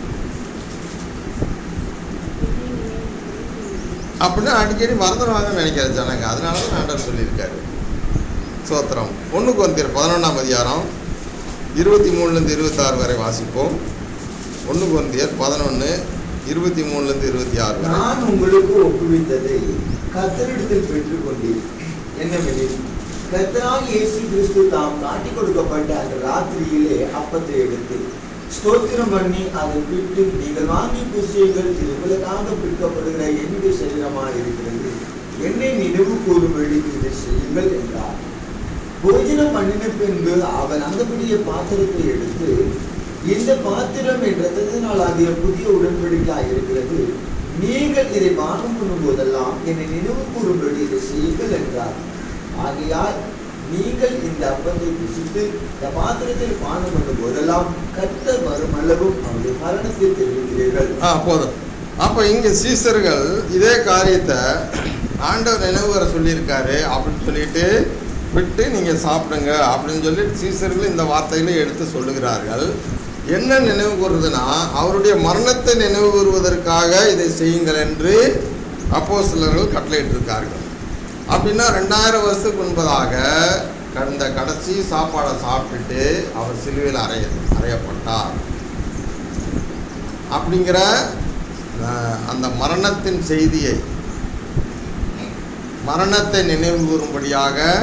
அப்படின்னா அடிக்கடி மறந்துடுவாங்கன்னு நினைக்கிற ஜனங்க அதனால தான் ஆண்டவர் சொல்லியிருக்காரு சோத்திரம் ஒன்று கொந்தியர் பதினொன்றாம் அதிகாரம் இருபத்தி மூணுலேருந்து இருபத்தாறு வரை வாசிப்போம் ஒன்று கொந்தியர் பதினொன்று இருபத்தி மூணுலேருந்து இருபத்தி ஆறு வரை நான் உங்களுக்கு ஒப்புவித்ததை கத்தரிடத்தில் பெற்றுக்கொண்டேன் என்னவெனில் கத்தரால் இயேசு கிறிஸ்து தாம் காட்டிக் கொடுக்கப்பட்ட அந்த ராத்திரியிலே அப்பத்தை எடுத்து ஸ்தோத்திரம் பண்ணி அதை விட்டு நீங்கள் வாங்கி பூசியங்கள் இது உங்களுக்காக பிடிக்கப்படுகிற என்னுடைய சரீரமாக இருக்கிறது என்னை நினைவு கூறும்படி இதை செய்யுங்கள் என்றார் போஜனம் பண்ணின பின்பு அவன் அந்தபடிய பாத்திரத்தை எடுத்து இந்த பாத்திரம் என் ரத்தத்தினால் ஆகிய புதிய உடன்படிக்கையாக இருக்கிறது நீங்கள் இதை பானம் பண்ணும் போதெல்லாம் என்னை நினைவு கூறும்படி இதை செய்யுங்கள் என்றார் ஆகையால் நீங்கள் இந்த அப்பத்தை புசித்து இந்த பாத்திரத்தில் பானம் பண்ணும் போதெல்லாம் கர்த்தர் வரும் அளவும் அவருடைய மரணத்தை தெரிவிக்கிறீர்கள் ஆ போதும் அப்போ இங்கே சீசர்கள் இதே காரியத்தை ஆண்டவர் நினைவு வர சொல்லியிருக்காரு அப்படின்னு சொல்லிட்டு விட்டு நீங்கள் சாப்பிடுங்க அப்படின்னு சொல்லி சீசர்கள் இந்த வார்த்தைகளை எடுத்து சொல்லுகிறார்கள் என்ன நினைவு கூறுறதுன்னா அவருடைய மரணத்தை நினைவு கூறுவதற்காக இதை செய்யுங்கள் என்று அப்போ சிலர்கள் கட்டளையிட்டிருக்கார்கள் அப்படின்னா ரெண்டாயிரம் வருஷத்துக்கு முன்பதாக கடந்த கடைசி சாப்பாடை சாப்பிட்டுட்டு அவர் சிலுவையில் அறைய அறையப்பட்டார் அப்படிங்கிற அஹ், அந்த மரணத்தின் செய்தியை மரணத்தை நினைவு கூறும்படியாக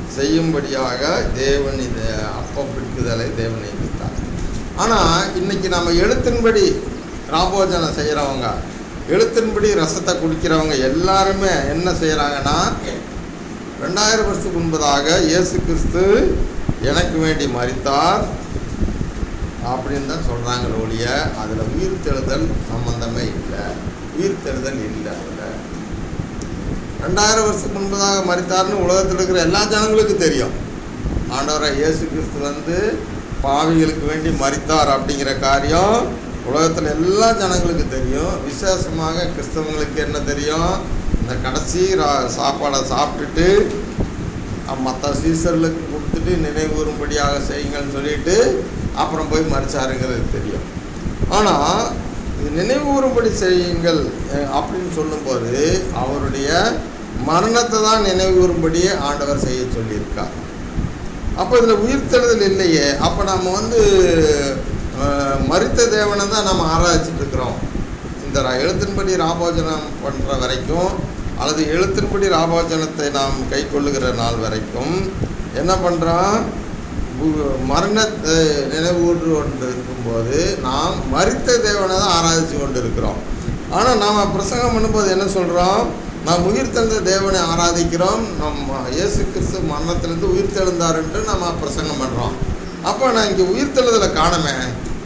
செய்யும்படியாக தேவன் இந்த அப்பம் பிடிக்குதலை தேவன் நியமித்தார் ஆனால் இன்னைக்கு நம்ம எழுத்தின்படி ராபோஜனம் செய்கிறவங்க எழுத்தின்படி ரசத்தை குடிக்கிறவங்க எல்லாருமே என்ன செய்கிறாங்கன்னா ரெண்டாயிரம் வருஷத்துக்கு முன்பதாக இயேசு கிறிஸ்து எனக்கு வேண்டி மறித்தார் அப்படின்னு தான் சொல்கிறாங்க ஒழிய அதில் உயிர் தெழுதல் சம்பந்தமே இல்லை உயிர் தெழுதல் இல்லை அதில் ரெண்டாயிரம் வருஷத்துக்கு முன்பதாக மறித்தார்னு உலகத்தில் இருக்கிற எல்லா ஜனங்களுக்கும் தெரியும் ஆண்டவரை இயேசு கிறிஸ்து வந்து பாவிகளுக்கு வேண்டி மறித்தார் அப்படிங்கிற காரியம் உலகத்தில் எல்லா ஜனங்களுக்கும் தெரியும் விசேஷமாக கிறிஸ்தவங்களுக்கு என்ன தெரியும் இந்த கடைசி ரா- சாப்பாடை சாப்பிட்டுட்டு மற்ற சீசர்களுக்கு கொடுத்துட்டு நினைவுறும்படியாக செய்யுங்கன்னு சொல்லிட்டு அப்புறம் போய் மறிச்சாருங்கிறது தெரியும் ஆனால் இது நினைவுறும்படி செய்யுங்கள் அஹ், அப்படின்னு சொல்லும்போது அவருடைய மரணத்தை தான் நினைவுறும்படியே ஆண்டவர் செய்ய சொல்லியிருக்கார் அப்போ இதில் உயிர்த்தெழுதல் இல்லையே அப்போ நம்ம வந்து அஹ், மரித்த தேவனை தான் நம்ம ஆராய்ச்சிட்டு இருக்கிறோம் இந்த ர- எழுத்தின்படி ராபோஜனம் பண்ணுற வரைக்கும் அல்லது எழுத்தின்படி ராபோஜனத்தை நாம் கை கொள்ளுகிற நாள் வரைக்கும் என்ன பண்ணுறோம் மரணத்தை நினைவூன்று கொண்டு இருக்கும்போது நாம் மரித்த தேவனை தான் ஆராய்ச்சி கொண்டு இருக்கிறோம் ஆனால் நாம் பிரசங்கம் பண்ணும்போது என்ன சொல்கிறோம் நாம் உயிர் தெழுந்த தேவனை ஆராதிக்கிறோம் நம்ம இயேசு கிறிஸ்து மரணத்திலிருந்து உயிர் தெழுந்தார் என்று நம்ம பிரசங்கம் பண்ணுறோம் அப்போ நான் இங்கே உயிர் தெழுதலை காணமே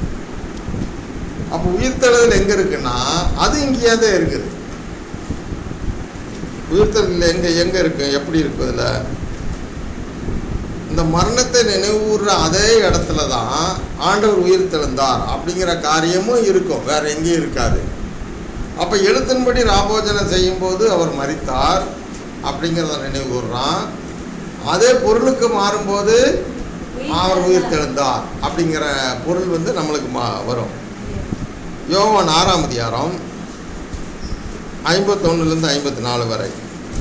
அப்போ உயிர் தெழுதல் எங்கே இருக்குன்னா அது இங்கேயே தான் இருக்குது உயிர் தெழுதல் எங்கே எங்கே இருக்கு எப்படி இருக்கு அதில் இந்த மரணத்தை நினைவூர்ற அதே இடத்துல தான் ஆண்டவர் உயிர் தெழுந்தார் அப்படிங்கிற காரியமும் இருக்கும் வேற எங்கேயும் இருக்காது அப்போ எழுத்தின்படி ராபோஜனம் செய்யும்போது அவர் மரித்தார் அப்படிங்கிறத நினைவு கூர்றான் அதே பொருளுக்கு மாறும்போது அவர் உயிர் தெழுந்தார் அப்படிங்கிற பொருள் வந்து நம்மளுக்கு மா வரும் யோவான் ஆறாம் அதிகாரம் ஐம்பத்தொன்னுலேருந்து ஐம்பத்தி நாலு வரை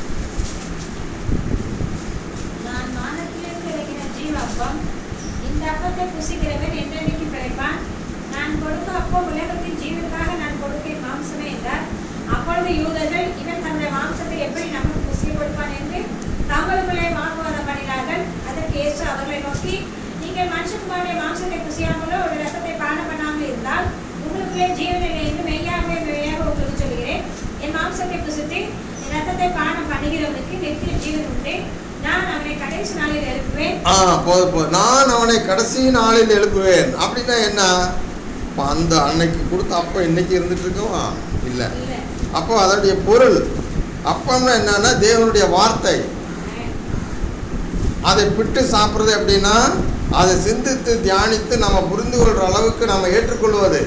நான் வானத்திலிருந்து இறங்கின ஜீவ அப்பம் இந்த அப்பத்தை புசிக்கிறவன் என்றென்னைக்கு பிழைப்பான் நான் கொடுக்க அப்போ உலகத்தின் ஜீவனுக்காக நான் கொடுப்பேன் மாம்சமே என்றார் அப்பொழுது யூதர்கள் இவன் தன்னுடைய மாம்சத்தை எப்படி நமக்கு புசிய கொடுப்பான் என்று தங்களுக்குள்ளே வாக்குவாதம் பண்ணினார்கள் அதற்கு இயேசு அவர்களை நோக்கி நீங்கள் மனுஷகுமாருடைய மாம்சத்தை புசியாமலோ ஒரு ரசத்தை பானம் பண்ணாமல் இருந்தால் உங்களுக்குள்ளே ஜீவன் இல்லை என்று மெய்யாகவே மெய்யாக உங்களுக்கு சொல்கிறேன் என் மாம்சத்தை புசித்து என் ரத்தத்தை பானம் பண்ணுகிறவனுக்கு நித்திய ஜீவன் உண்டு நான் அவனை கடைசி நாளில் எழுப்புவேன் ஆ போதும் போதும் நான் அவனை கடைசி நாளில் எழுப்புவேன் அப்படின்னா என்ன அப்ப அந்த அன்னைக்கு கொடுத்த அப்போ இன்னைக்கு இருந்துட்டு இருக்கவா இல்லை இல்ல அப்போ அதனுடைய பொருள் அப்பம்னா என்னன்னா தேவனுடைய வார்த்தை அதை பிட்டு சாப்பிட்றது எப்படின்னா அதை சிந்தித்து தியானித்து நம்ம புரிந்து கொள்கிற அளவுக்கு நம்ம ஏற்றுக்கொள்வது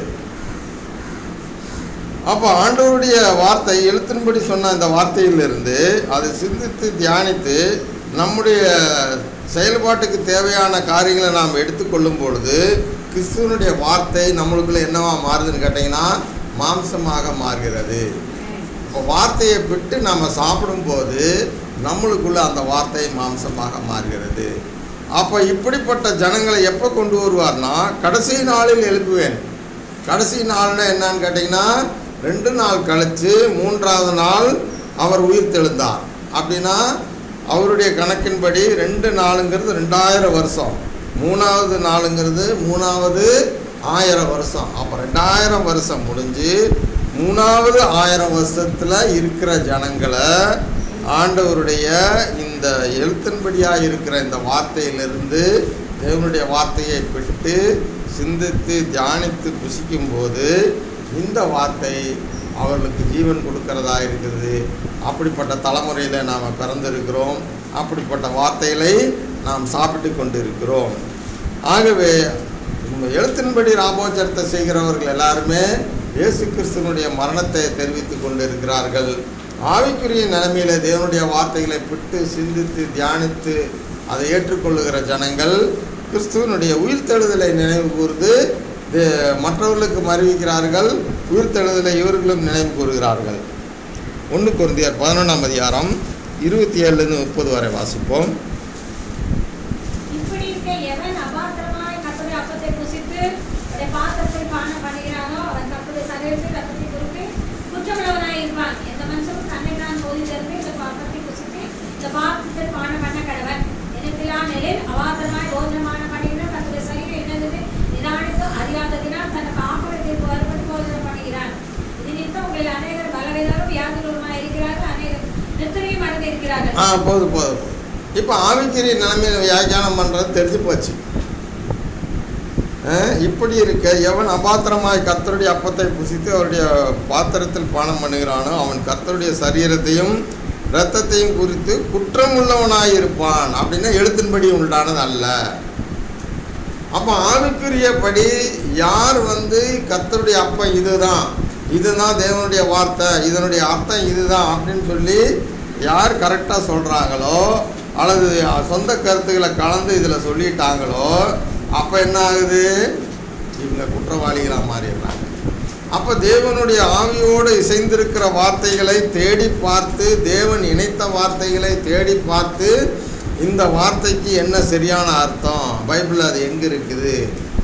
அப்போ ஆண்டவருடைய வார்த்தை எழுத்தின்படி சொன்ன இந்த வார்த்தையிலிருந்து அதை சிந்தித்து தியானித்து நம்முடைய செயல்பாட்டுக்கு தேவையான காரியங்களை நாம் எடுத்துக்கொள்ளும் பொழுது கிறிஸ்துவனுடைய வார்த்தை நம்மளுக்குள்ள என்னவா மாறுதுன்னு கேட்டிங்கன்னா மாம்சமாக மாறுகிறது இப்போ வார்த்தையை விட்டு நம்ம சாப்பிடும்போது நம்மளுக்குள்ள அந்த வார்த்தை மாம்சமாக மாறுகிறது அப்போ இப்படிப்பட்ட ஜனங்களை எப்போ கொண்டு வருவார்னா கடைசி நாளில் எழுப்புவேன் கடைசி நாள்னா என்னன்னு கேட்டிங்கன்னா ரெண்டு நாள் கழித்து மூன்றாவது நாள் அவர் உயிர் தெழுந்தார் அப்படின்னா அவருடைய கணக்கின்படி ரெண்டு நாளுங்கிறது ரெண்டாயிரம் வருஷம் மூணாவது நாளுங்கிறது மூணாவது ஆயிரம் வருஷம் அப்போ ரெண்டாயிரம் வருஷம் முடிஞ்சு மூணாவது ஆயிரம் வருஷத்தில் இருக்கிற ஜனங்களை ஆண்டவருடைய இந்த எழுத்தின்படியாக இருக்கிற இந்த வார்த்தையிலிருந்து தேவனுடைய வார்த்தையை பெற்று சிந்தித்து தியானித்து புசிக்கும்போது இந்த வார்த்தை அவர்களுக்கு ஜீவன் கொடுக்கறதா இருக்குது அப்படிப்பட்ட தலைமுறையில் நாம் பிறந்திருக்கிறோம் அப்படிப்பட்ட வார்த்தைகளை நாம் சாப்பிட்டு கொண்டு இருக்கிறோம் ஆகவே உம் எழுத்தின்படி ராபோச்சரத்தை செய்கிறவர்கள் எல்லாருமே இயேசு கிறிஸ்துவனுடைய மரணத்தை தெரிவித்து கொண்டு இருக்கிறார்கள் ஆவிக்குரிய நிலைமையில தேவனுடைய வார்த்தைகளை பிட்டு சிந்தித்து தியானித்து அதை ஏற்றுக்கொள்ளுகிற ஜனங்கள் கிறிஸ்துவனுடைய உயிர்த்தெழுதலை நினைவு கூர்ந்து தே- மற்றவர்களுக்கு அறிவிக்கிறார்கள் உயிர்த்தெழுதலை இவர்களும் நினைவு கூறுகிறார்கள் ஒன்று குருந்தியர் பதினொன்றாம் அதிகாரம் இருபத்தி ஏழுலேருந்து முப்பது வரை வாசிப்போம் இப்படி இருக்க எவன் அபாத்திரமாய் கர்த்தருடைய அப்பத்தை புசித்து அவருடைய பாத்திரத்தை பானம் பண்ணுகிறானோ அவன் கர்த்தருடைய சரீரத்தை ரத்தத்தை குறித்து குற்றமுள்ளவனாய் இருப்பான் எந்த மனுஷனும் தன்னை தான் போதி தருந்து இந்த பாத்திரத்தை புசித்து இந்த பாத்திரத்தை பானம் பண்ண கடவன் எனவே அநேகரும் வியாதிகளுமாய் இருக்கிறார்கள் அநேகர் நித்திரையும் அடைந்திருக்கிறார்கள் ஆ போதும் போதும் போதும் இப்போ ஆவிக்குரிய நிலைமையில வியாக்கியானம் பண்ணுறது தெரிஞ்சு போச்சு ஆ, இப்படி இருக்க எவன் அபாத்திரமாய் கர்த்தருடைய அப்பத்தை புசித்து அவருடைய பாத்திரத்தில் பானம் பண்ணுகிறானோ அவன் கர்த்தருடைய சரீரத்தையும் இரத்தத்தையும் குறித்து குற்றம் உள்ளவனாய் இருப்பான் அப்படின்னா எழுத்தின்படி உண்டானது அல்ல அப்போ ஆவிக்குரியபடி யார் வந்து கர்த்தருடைய அப்பம் இதுதான் இதுதான் தேவனுடைய வார்த்தை இதனுடைய அர்த்தம் இதுதான் அப்படின்னு சொல்லி யார் கரெக்டாக சொல்கிறாங்களோ அல்லது சொந்த கருத்துக்களை கலந்து இதில் சொல்லிட்டாங்களோ அப்போ என்ன ஆகுது இவங்க குற்றவாளிகளாக மாறிடுறாங்க அப்போ தேவனுடைய ஆவியோடு இசைந்திருக்கிற வார்த்தைகளை தேடி பார்த்து தேவன் இணைத்த வார்த்தைகளை தேடி பார்த்து இந்த வார்த்தைக்கு என்ன சரியான அர்த்தம் பைபிள் அது எங்கே இருக்குது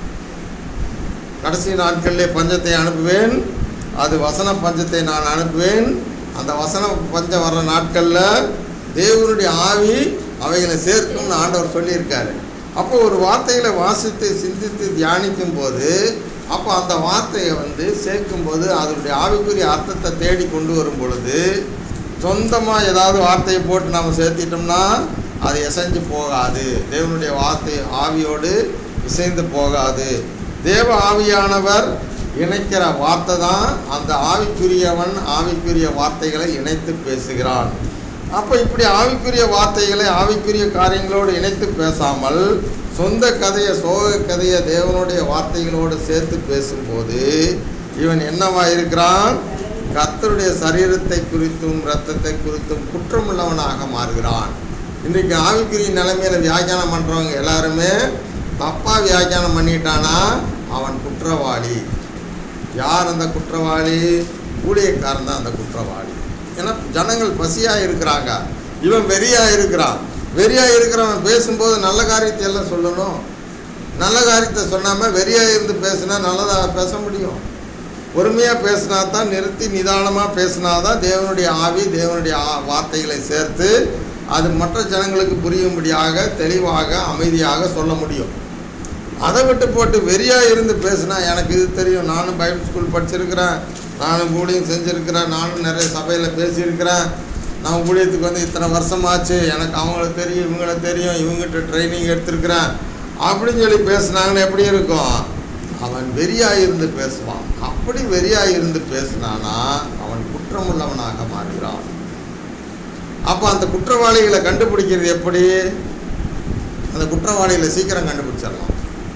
கடைசி நாட்களிலே பஞ்சத்தை அனுப்புவேன் அது வசன பஞ்சத்தை நான் அனுப்புவேன் அந்த வசன பஞ்சம் வர்ற நாட்களில் தேவனுடைய ஆவி அவைகளை சேர்க்கும்னு ஆண்டவர் சொல்லியிருக்காரு அப்போ ஒரு வார்த்தைகளை வாசித்து சிந்தித்து தியானிக்கும் போது அப்போ அந்த வார்த்தையை வந்து சேர்க்கும்போது அதனுடைய ஆவிக்குரிய அர்த்தத்தை தேடி கொண்டு வரும் பொழுது சொந்தமாக ஏதாவது வார்த்தையை போட்டு நம்ம சேர்த்திட்டோம்னா அது இசைஞ்சு போகாது தேவனுடைய வார்த்தை ஆவியோடு இசைந்து போகாது தேவ ஆவியானவர் இணைக்கிற வார்த்தை தான் அந்த ஆவிக்குரியவன் ஆவிக்குரிய வார்த்தைகளை இணைத்து பேசுகிறான் அப்போ இப்படி ஆவிக்குரிய வார்த்தைகளை ஆவிக்குரிய காரியங்களோடு இணைத்து பேசாமல் சொந்த கதையை சோக கதையை தேவனுடைய வார்த்தைகளோடு சேர்த்து பேசும்போது இவன் என்னவா இருக்கிறான் கர்த்தருடைய சரீரத்தை குறித்தும் இரத்தத்தை குறித்தும் குற்றமுள்ளவனாக மாறுகிறான் இன்றைக்கு ஆவிக்குரிய நிலைமையில வியாக்கியானம் பண்ணுறவங்க எல்லாருமே தப்பாக வியாக்கியானம் பண்ணிட்டானா அவன் குற்றவாளி யார் அந்த குற்றவாளி ஊழியக்காரன் தான் அந்த குற்றவாளி ஏன்னா ஜனங்கள் பசியாக இருக்கிறாங்க இவன் வெறியாக இருக்கிறான் வெறியாக இருக்கிறவன் பேசும்போது நல்ல காரியத்தை எல்லாம் சொல்லணும் நல்ல காரியத்தை சொன்னாமல் வெறியாக இருந்து பேசினா நல்லதாக பேச முடியும் பொறுமையாக பேசினா தான் நிறுத்தி நிதானமாக பேசினா தான் தேவனுடைய ஆவி தேவனுடைய ஆ- வார்த்தைகளை சேர்த்து அது மற்ற ஜனங்களுக்கு புரியும்படியாக தெளிவாக அமைதியாக சொல்ல முடியும் அதை விட்டு போட்டு வெறியாக இருந்து பேசுனா எனக்கு இது தெரியும் நானும் பைபிள் ஸ்கூல் படிச்சிருக்கிறேன் நானும் ஊழியம் செஞ்சுருக்கிறேன் நானும் நிறைய சபையில் பேசியிருக்கிறேன் நான் ஊழியத்துக்கு வந்து இத்தனை வருஷமாச்சு எனக்கு அவங்கள தெரியும் இவங்கள தெரியும் இவங்ககிட்ட ட்ரைனிங் எடுத்திருக்கிறேன் அப்படின்னு சொல்லி பேசுனாங்கன்னு எப்படி இருக்கும் அவன் வெறியாக இருந்து பேசுவான் அப்படி வெறியாக இருந்து பேசினானா அவன் குற்றமுள்ளவனாக மாறுகிறான் அப்போ அந்த குற்றவாளிகளை கண்டுபிடிக்கிறது எப்படி அந்த குற்றவாளிகளை சீக்கிரம் கண்டுபிடிச்சிடலாம்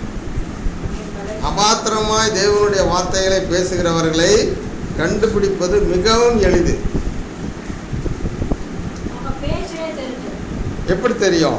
அபாத்திரமாய் தேவனுடைய வார்த்தைகளை பேசுகிறவர்களை கண்டுபிடிப்பது மிகவும் எளிது அவங்க பேச்சே தெரிஞ்சு எப்படி தெரியும்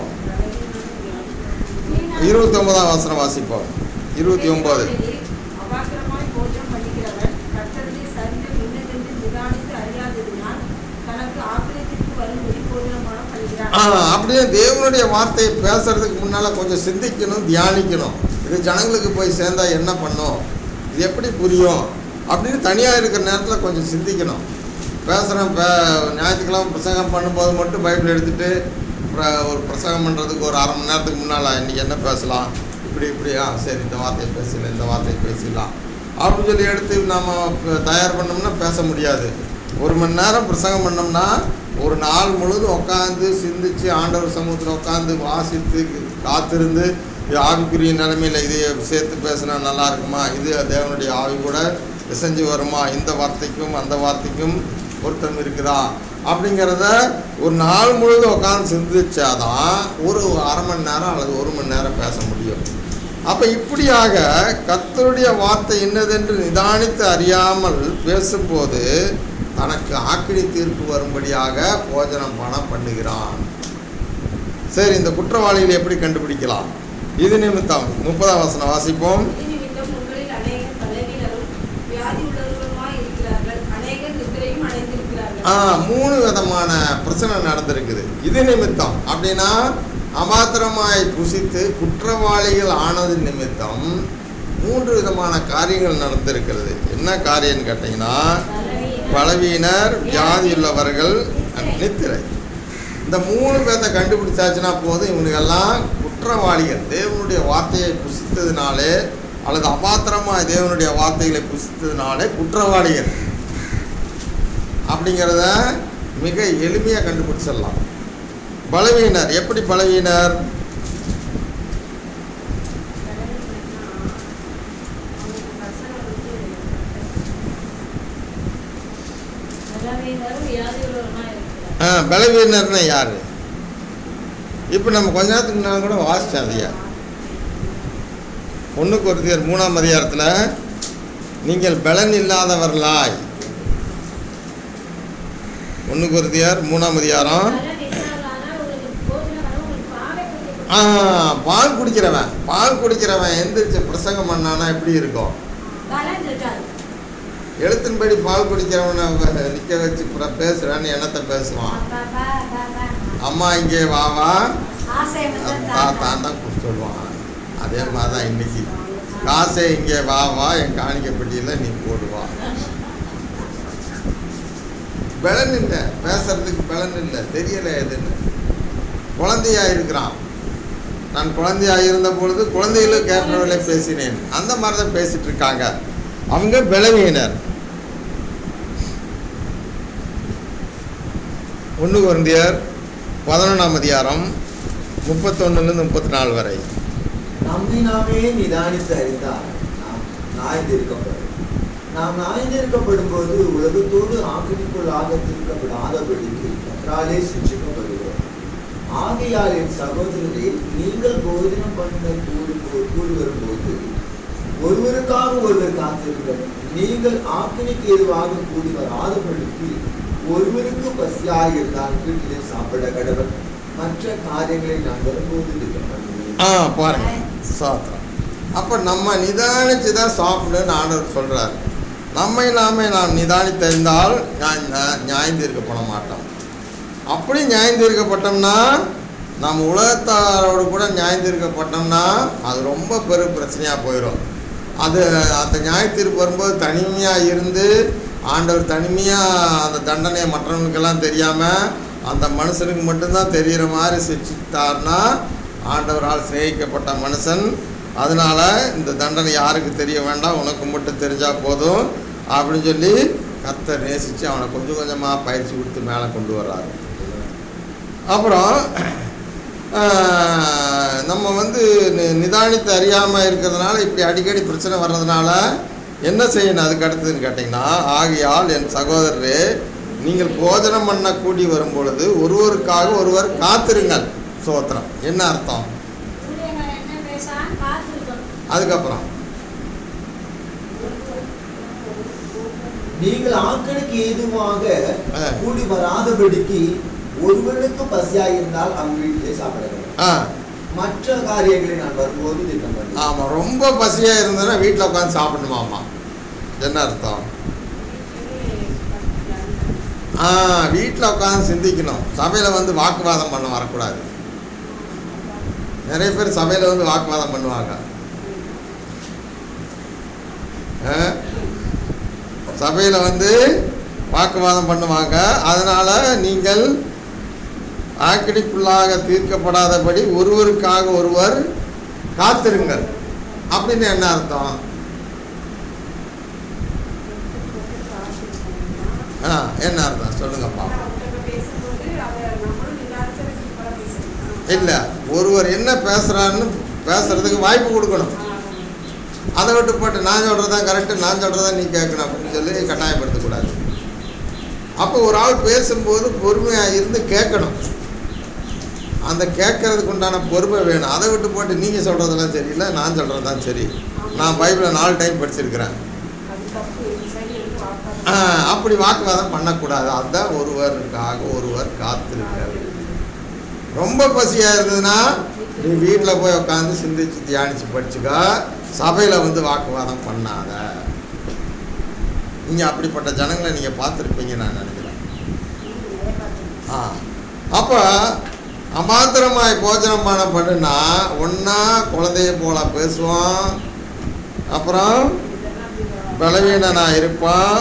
இருபத்தி ஒன்பதாம் வசனம் வாசிப்போம் இருபத்தி ஒன்பது அபாத்திரமாய் போஜனம் பண்ணுகிறவன் கர்த்தருடைய சரீரம் இன்னதென்று நிதானித்து அறியாததினால் தனக்கு ஆக்கிரத்திற்கு வரும்படி போஜனமான பண்ணுகிறான் ஆ அப்படியே தேவனுடைய வார்த்தையை பேசுறதுக்கு முன்னால் கொஞ்சம் சிந்திக்கணும் தியானிக்கணும் இது ஜனங்களுக்கு போய் சேர்ந்தா என்ன பண்ணும் இது எப்படி புரியும் அப்படின்னு தனியாக இருக்கிற நேரத்தில் கொஞ்சம் சிந்திக்கணும் பேசுகிறேன் பே ஞாயிற்றுக்கிழமை பிரசங்கம் பண்ணும்போது மட்டும் பைபிள் எடுத்துகிட்டு ஒரு பிரசங்கம் பண்ணுறதுக்கு ஒரு அரை மணி நேரத்துக்கு முன்னால் இன்றைக்கி என்ன பேசலாம் இப்படி இப்படி ஆ சரி இந்த வார்த்தையை பேசலாம் இந்த வார்த்தையை பேசிடலாம் அப்படின்னு சொல்லி எடுத்து நம்ம ப- தயார் பண்ணோம்னா பேச முடியாது ஒரு மணி நேரம் பிரசங்கம் பண்ணோம்னா ஒரு நாள் முழுதும் உட்காந்து சிந்திச்சு ஆண்டவர் சமூகத்தில் உட்காந்து வாசித்து காத்திருந்து இது ஆவிக்குரிய நிலைமையில் இது சேர்த்து பேசினா நல்லா இருக்குமா இது தேவனுடைய ஆவி கூட செஞ்சு வருமா இந்த வார்த்தைக்கும் அந்த வார்த்தைக்கும் பொருத்தம் இருக்குதா அப்படிங்கிறத ஒரு நாள் முழுதும் உட்காந்து சிந்திச்சாதான் ஒரு அரை மணி நேரம் அல்லது ஒரு மணி நேரம் பேச முடியும் அப்போ இப்படியாக கர்த்தருடைய வார்த்தை என்னதென்று நிதானித்து அறியாமல் பேசும்போது தனக்கு ஆக்கினி தீர்ப்பு வரும்படியாக போஜனம் பணம் பண்ணுகிறான் சரி இந்த குற்றவாளிகளை எப்படி கண்டுபிடிக்கலாம் இது நிமித்தம் முப்பதாம் வசனம் வாசிப்போம் இது நிமித்தம் உங்களில் அநேகர் பலவீனரும் வியாதி உள்ளவர்களுமாய் இருக்கிறார்கள் அநேகர் நித்திரையும் அடைந்திருக்கிறார்கள் ஆ மூணு விதமான பிரச்சனை நடந்திருக்குது இது நிமித்தம் அப்படின்னா அபாத்திரமாய் புசித்து குற்றவாளிகள் ஆனது நிமித்தம் மூன்று விதமான காரியங்கள் நடந்திருக்கிறது என்ன காரியம்னு கேட்டிங்கன்னா பலவீனர் வியாதியுள்ளவர்கள் நித்திரை இந்த மூணு பேர்த்த கண்டுபிடிச்சாச்சுன்னா போதும் இவனுக்கெல்லாம் குற்றவாளிகள் தேவனுடைய வார்த்தையை புசித்ததுனாலே அல்லது அபாத்திரமாக தேவனுடைய வார்த்தைகளை புசித்ததுனாலே குற்றவாளிகள் அப்படிங்கிறத மிக எளிமையாக கண்டுபிடிச்சிடலாம் பலவீனர் எப்படி பலவீனர் பலவீனரும் வியாதியுள்ளவருமா இருக்கிறார் ஆ பலவீனர்னா யார் இப்போ நம்ம கொஞ்ச நேரத்துக்கு முன்னாடி கூட வாசித்தோம் அதையா ஒன்றுக்கு ஒருத்தர் மூணாம் அதிகாரத்தில் நீங்கள் பலன் இல்லாதவர்களாய் ஒன்றுக்கு ஒருத்தியார் மூணாம் அதிகாரம் பலன் இல்லாதவரானால் உங்களுக்கு போஜனம் வரும், உங்களுக்கு பாவை கொடுக்கப்படும். ஆ பால் குடிக்கிறவன் பால் குடிக்கிறவன் எந்திரிச்சு பிரசங்கம் பண்ணானா எப்படி இருக்கும் பலன் இருக்காது எழுத்தின்படி பால் குடிக்கிறவனை வ- நிக்க வச்சு புற- பேசுறான்னு என்னத்தை பேசுவான் பா, பா, பா, பா. அம்மா இங்கே வா வா ஆசை வந்து தான் தான் தான் குடிச்சு சொல்லுவான் அதே மாதிரி தான் இன்னைக்கு காசே இங்கே வா வா என் காணிக்கை பெட்டியில் நீ போடுவா பலன் இல்லை பேசுறதுக்கு பலன் இல்லை தெரியல எதுன்னு குழந்தையா இருக்கிறான் நான் குழந்தையா இருந்த பொழுது குழந்தைகளும் கேட்கறவர்களே பேசினேன் அந்த மாதிரி தான் பேசிட்டு இருக்காங்க அவங்க பலவீனர் ஒன்று குழந்தையர் பதினொன்றாம் அதிகாரம் முப்பத்தொன்னுலேருந்து முப்பத்தி நாலு வரை நம்மை நாமே நிதானித்து அறிந்தால் நாம் நாய்ந்திருக்கப்படும் நாம் நாய்ந்திருக்கப்படும் போது உலகத்தோடு ஆக்கிரிக்குள்ளாக தீர்க்கப்படாதபடிக்கு கற்றாலே சிக்ஷிக்கப்படுகிறோம் ஆகையால் என் சகோதரரே நீங்கள் போதனம் பண்ண கூடு கூடி வரும்போது ஒருவருக்காக ஒருவர் காத்திருங்கள் நீங்கள் ஆக்கினிக்கு எதுவாக கூடி வராதபடிக்கு ஒருவருக்கு பசியாக இருந்தால் வீட்டிலே சாப்பிட கடவன் மற்ற காரியங்களை நான் வரும்போது திட்டம் பண்ணுவேன் ஆ பாருங்க சாத்திரம் அப்போ நம்ம நிதானித்து தான் சாப்பிடுன்னு ஆண்டவர் சொல்கிறார் நம்மை நாமே நாம் நிதானித்திருந்தால் நியாயம் தீர்க்கப்பட மாட்டோம் அப்படி நியாயம் தீர்க்கப்பட்டோம்னா நம்ம உலகத்தாரோடு கூட நியாயம் தீர்க்கப்பட்டோம்னா அது ரொம்ப பெரும் பிரச்சனையாக போயிடும் அது அந்த நியாய தீர்ப்பு வரும்போது தனிமையாக இருந்து ஆண்டவர் தனிமையாக அந்த தண்டனையை மற்றவங்களுக்கெல்லாம் தெரியாமல் அந்த மனுஷனுக்கு மட்டும்தான் தெரிகிற மாதிரி சிரிச்சிட்டார்னா ஆண்டவரால் சிநேகிக்கப்பட்ட மனுஷன் அதனால இந்த தண்டனை யாருக்கு தெரிய வேண்டாம் உனக்கு மட்டும் தெரிஞ்சால் போதும் அப்படின்னு சொல்லி கர்த்தர் நேசித்து அவனை கொஞ்சம் கொஞ்சமாக பயிற்சி கொடுத்து மேலே கொண்டு வர்றாரு அப்புறம் ஆஹ், நம்ம வந்து நி- நிதானித்து அறியாமல் இருக்கிறதுனால இப்படி அடிக்கடி பிரச்சனை வர்றதுனால என்ன செய்யணும் அதுக்கு அடுத்ததுன்னு கேட்டிங்கன்னா ஆகையால் என் சகோதரரே நீங்கள் போஜனம் பண்ண கூடி வரும் பொழுது ஒருவருக்காக ஒருவர் காத்திருங்கள் சோத்திரம் என்ன அர்த்தம் ஊழியர்கள் என்ன பேசான்னு காத்திருக்கணும் அதுக்கப்புறம் நீங்கள் ஆக்கனுக்கு ஏதுவாக ஆ. கூடி வராதபடிக்கு ஒருவனுக்கு பசியாயிருந்தால் அவன் வீட்டிலே சாப்பிட வேண்டும் ஆ மற்ற காரியங்களை நான் வரும்போது திட்டம் பண்ணி ஆமாம் ரொம்ப பசியாக இருந்ததுன்னா வீட்டில் உட்காந்து சாப்பிடணுமாமா என்ன அர்த்தம் ஆ வீட்டில் உட்காந்து சிந்திக்கணும் சபையில் வந்து வாக்குவாதம் பண்ண வரக்கூடாது நிறைய பேர் சபையில் வந்து வாக்குவாதம் பண்ணுவாங்க சபையில் வந்து வாக்குவாதம் பண்ணுவாங்க அதனால் நீங்கள் ஆக்கிடிக்குள்ளாக தீர்க்கப்படாதபடி ஒருவருக்காக ஒருவர் காத்திருங்கள் அப்படின்னு என்ன அர்த்தம் ஆ என்ன அர்த்தம் சொல்லுங்கப்பா பேசும்போது அதை நம்மளும் நிதானிச்சு கூட பேசணும் இல்லை ஒருவர் என்ன பேசுகிறான்னு பேசுறதுக்கு வாய்ப்பு கொடுக்கணும் அதை விட்டு போட்டு நான் சொல்கிறது தான் கரெக்டு நான் சொல்கிறதா நீ கேட்கணும் அப்படின்னு சொல்லி கட்டாயப்படுத்தக்கூடாது அப்போ ஒரு ஆள் பேசும்போது பொறுமையாக இருந்து கேட்கணும் அந்த கேட்கறதுக்கு உண்டான பொறுமை வேணும் அதை விட்டு போட்டு நீங்கள் சொல்கிறதெல்லாம் சரியில்லை நான் சொல்கிறது தான் சரி நான் பைபிளை நாலு டைம் படிச்சிருக்கிறேன் அது தப்பு சரி என்று வார்த்தை ஆ, அப்படி வாக்குவாதம் பண்ணக்கூடாது அதுதான் ஒருவருக்காக ஒருவர் காத்திருக்கிறது ரொம்ப பசியாக இருந்ததுன்னா நீ வீட்டில் போய் உட்காந்து சிந்திச்சு தியானிச்சு படிச்சுக்கோ சபையில் வந்து வாக்குவாதம் பண்ணாத நீங்கள் அப்படிப்பட்ட ஜனங்களை நீங்கள் பார்த்துருப்பீங்க நான் நினைக்கிறேன் ஆ அப்போ அமாத்திரமாய் போஜனம் பண்ண பண்ணுனா ஒன்றா குழந்தைய போல பேசுவான் அப்புறம் பலவீனனாக இருப்பான்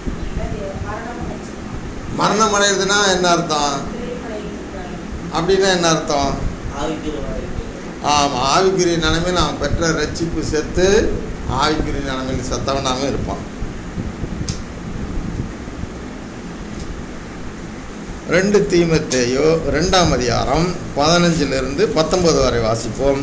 மரணம் அடையுதுன்னா என்ன அர்த்தம் அப்படின்னா என்ன அர்த்தம் ஆவிக்கிறவாறு ஆமாம் ஆவிக்குரிய நிலைமையில் அவன் பெற்ற ரட்சிப்பு செத்து ஆவிக்குரிய நிலைமையில் செத்தவனாகவும் இருப்பான் ரெண்டு தீமத்தேயோ ரெண்டாம் அதிகாரம் பதினஞ்சிலிருந்து பத்தொன்பது வரை வாசிப்போம்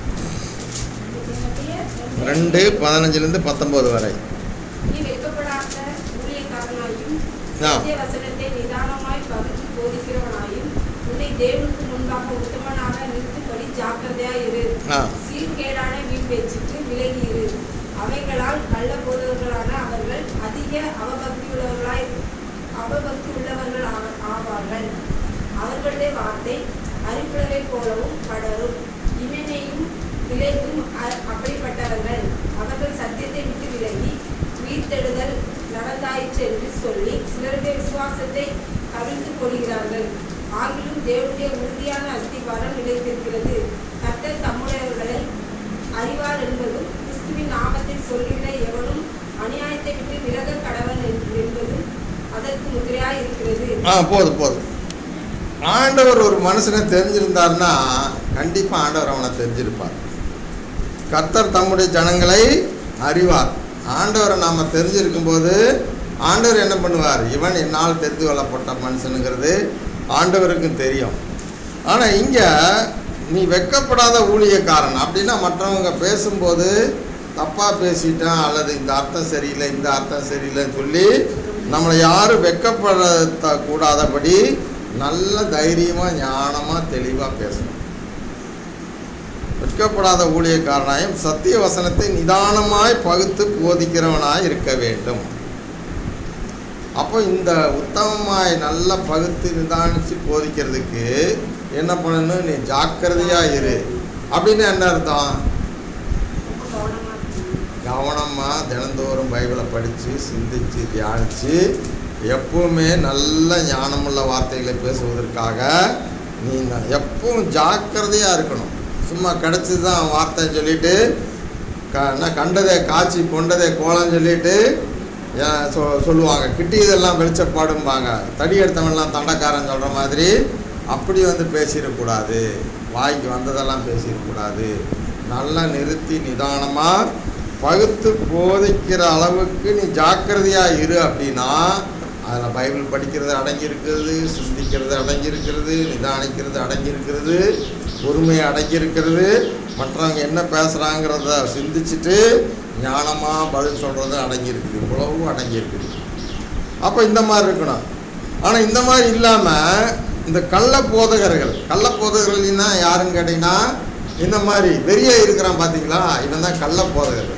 ரெண்டு பதினஞ்சிலிருந்து பத்தொன்பது வரை நீ வெட்கப்படாத ஊழியக்காரனாயும் ஆ. சத்திய வசனத்தை நிதானமாய் பகுத்து போதிக்கிறவனாயும் உன்னை தேவனுக்கு முன்பாக உத்தமனாக நிறுத்தும்படி ஜாக்கிரதையாய் இரு ஆ சீர்கேடான வீண் பேச்சுக்கு விலகி இரு அவைகளால் கள்ள போதவர்களான அவர்கள் அதிக அவபக்தி உள்ளவர்களாய் அவபக்தி உள்ளவர்கள் ஆவ- ஆவார்கள் அவர்களுடைய வார்த்தை அரிப்புலவை போலவும் படரும் இமனையும் விளைவும் அ- அப்படிப்பட்டவர்கள் அவர்கள் சத்தியத்தை விட்டு விலகி உயிர்த்தெழுதல் நடந்தாயிற்று என்று சொல்லி சிலருடைய விசுவாசத்தை கவிழ்த்து கொள்கிறார்கள் ஆகிலும் தேவனுடைய உறுதியான அஸ்திவாரம் நிலைத்திருக்கிறது கர்த்தர் தம்முடையவர்களை அறிவார் என்பதும் கிறிஸ்துவின் நாமத்தை சொல்லுகிற எவனும் அநியாயத்தை விட்டு விலக கடவன் என்று- என்பதும் அதற்கு முத்திரையாய் இருக்கிறது ஆ போதும் போதும் ஆண்டவர் ஒரு மனுஷனை தெரிஞ்சிருந்தார்னா கண்டிப்பாக ஆண்டவர் அவனை தெரிஞ்சிருப்பார் கர்த்தர் தம்முடைய ஜனங்களை அறிவார் ஆண்டவரை நாம் தெரிஞ்சிருக்கும் போது ஆண்டவர் என்ன பண்ணுவார் இவன் என்னால் தெரிந்து கொள்ளப்பட்ட மனுஷனுங்கிறது ஆண்டவருக்கும் தெரியும் ஆனால் இங்கே நீ வெட்கப்படாத ஊழியக்காரன் அப்படின்னா மற்றவங்க பேசும்போது தப்பாக பேசிட்டான் அல்லது இந்த அர்த்தம் சரியில்லை இந்த அர்த்தம் சரியில்லைன்னு சொல்லி நம்மளை யாரும் வெட்கப்படுத்த கூடாதபடி நல்ல தைரியமாக ஞானமாக தெளிவாக பேசணும் வெட்கப்படாத ஊழியக்காரனாயும் சத்திய வசனத்தை நிதானமாய் பகுத்து போதிக்கிறவனாய் இருக்க வேண்டும் அப்போ இந்த உத்தமமாய் நல்லா பகுத்து நிதானித்து போதிக்கிறதுக்கு என்ன பண்ணணும் நீ ஜாக்கிரதையா இரு அப்படின்னு என்ன அர்த்தம் ரொம்ப கவனமா இருக்கணும். கவனமாக தினந்தோறும் பைபிளை படித்து சிந்தித்து தியானித்து எப்பவுமே நல்ல ஞானமுள்ள வார்த்தைகளை பேசுவதற்காக நீ ந- எப்பவும் ஜாக்கிரதையாக இருக்கணும் சும்மா கிடச்சி தான் வார்த்தைன்னு சொல்லிட்டு க நான் கண்டதே காய்ச்சி கொண்டதே கோலம்னு சொல்லிட்டு ஏன் சொ சொல்லுவாங்க கிட்டியதெல்லாம் வெளிச்சப்பாடும்பாங்க தடி எடுத்தவன்லாம் தண்டக்காரன் சொல்கிற மாதிரி அப்படி வந்து பேசிடக்கூடாது வாய்க்கு வந்ததெல்லாம் பேசிடக்கூடாது நல்லா நிறுத்தி நிதானமாக பகுத்து போதிக்கிற அளவுக்கு நீ ஜாக்கிரதையாக இரு அப்படின்னா அதில் பைபிள் படிக்கிறது அடங்கியிருக்கிறது சிந்திக்கிறது அடங்கியிருக்கிறது நிதானிக்கிறது அடங்கியிருக்கிறது பொறுமை அடங்கியிருக்கிறது மற்றவங்க என்ன பேசுகிறாங்கிறத சிந்திச்சுட்டு ஞானமாக பதில் சொல்கிறது அடங்கியிருக்குது இவ்வளவும் அடங்கியிருக்குது அப்போ இந்த மாதிரி இருக்கணும் ஆனால் இந்த மாதிரி இல்லாமல் இந்த கள்ள போதகர்கள் கள்ள போதகர்கள்னா யாருன்னு கேட்டிங்கன்னா இந்த மாதிரி வெறியே இருக்கிறான் பார்த்தீங்களா இவன் தான் கள்ள போதகர்கள்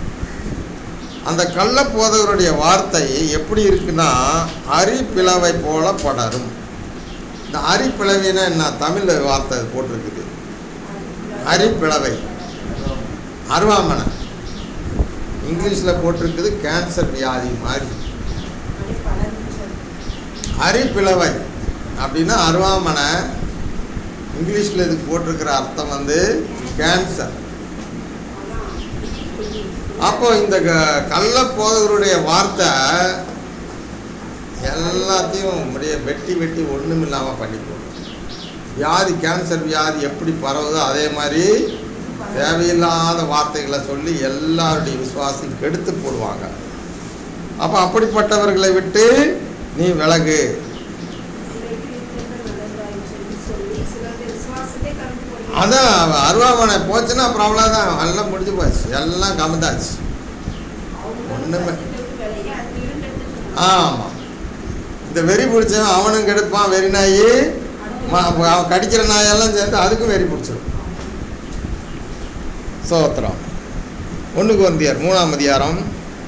அந்த கள்ள போதகருடைய வார்த்தை எப்படி இருக்குன்னா அரிப்பிளவை போல படரும் இந்த அரிப்பிளவினா என்ன தமிழில் வார்த்தை போட்டிருக்குது அரிப்பிளவை அருவாமனை இங்கிலீஷில் போட்டிருக்குது கேன்சர் வியாதி மாதிரி அப்படியே படர்ந்துச்சு. அரிப்பிளவை அப்படின்னா அருவாமனை இங்கிலீஷில் இதுக்கு போட்டிருக்கிற அர்த்தம் வந்து கேன்சர் அதான் புள்ளி. அப்போ இந்த க- கள்ள போதகருடைய வார்த்தை எல்லாத்தையும் அப்படியே வெட்டி வெட்டி ஒன்றும் இல்லாமல் பண்ணி போடும் வியாதி கேன்சர் வியாதி எப்படி பரவுதோ அதே மாதிரி தேவையில்லாத வார்த்தைகளை சொல்லி எல்லாருடைய விசுவாசம் கெடுத்து போடுவாங்க அப்போ அப்படிப்பட்டவர்களை விட்டு நீ விலகு இன்றைக்கு இருக்கிறது நல்லதாயிற்று என்று சொல்லி சிலருடைய விசுவாசத்தை கலந்து கொள்கிறார்கள். அதான் அருவாமனை போச்சுன்னா அப்புறம் அவ்வளோதான் எல்லாம் முடிஞ்சு போச்சு எல்லாம் கமந்தாச்சு அவங்களும் ஒண்ணுமே. சத்தியத்தை விட்டு விலகி அது இருண்டெடுத்து ஆமாம் இந்த வெறி பிடிச்சவன் அவனும் கெடுப்பான் வெறி நாய் ம- அவன் கடிக்கிற நாயெல்லாம் சேர்ந்து அதுக்கும் வெறி பிடிச்சிடும் சோத்திரம் ஒன்றுக்கு வந்தியார் மூணாம் அதிகாரம்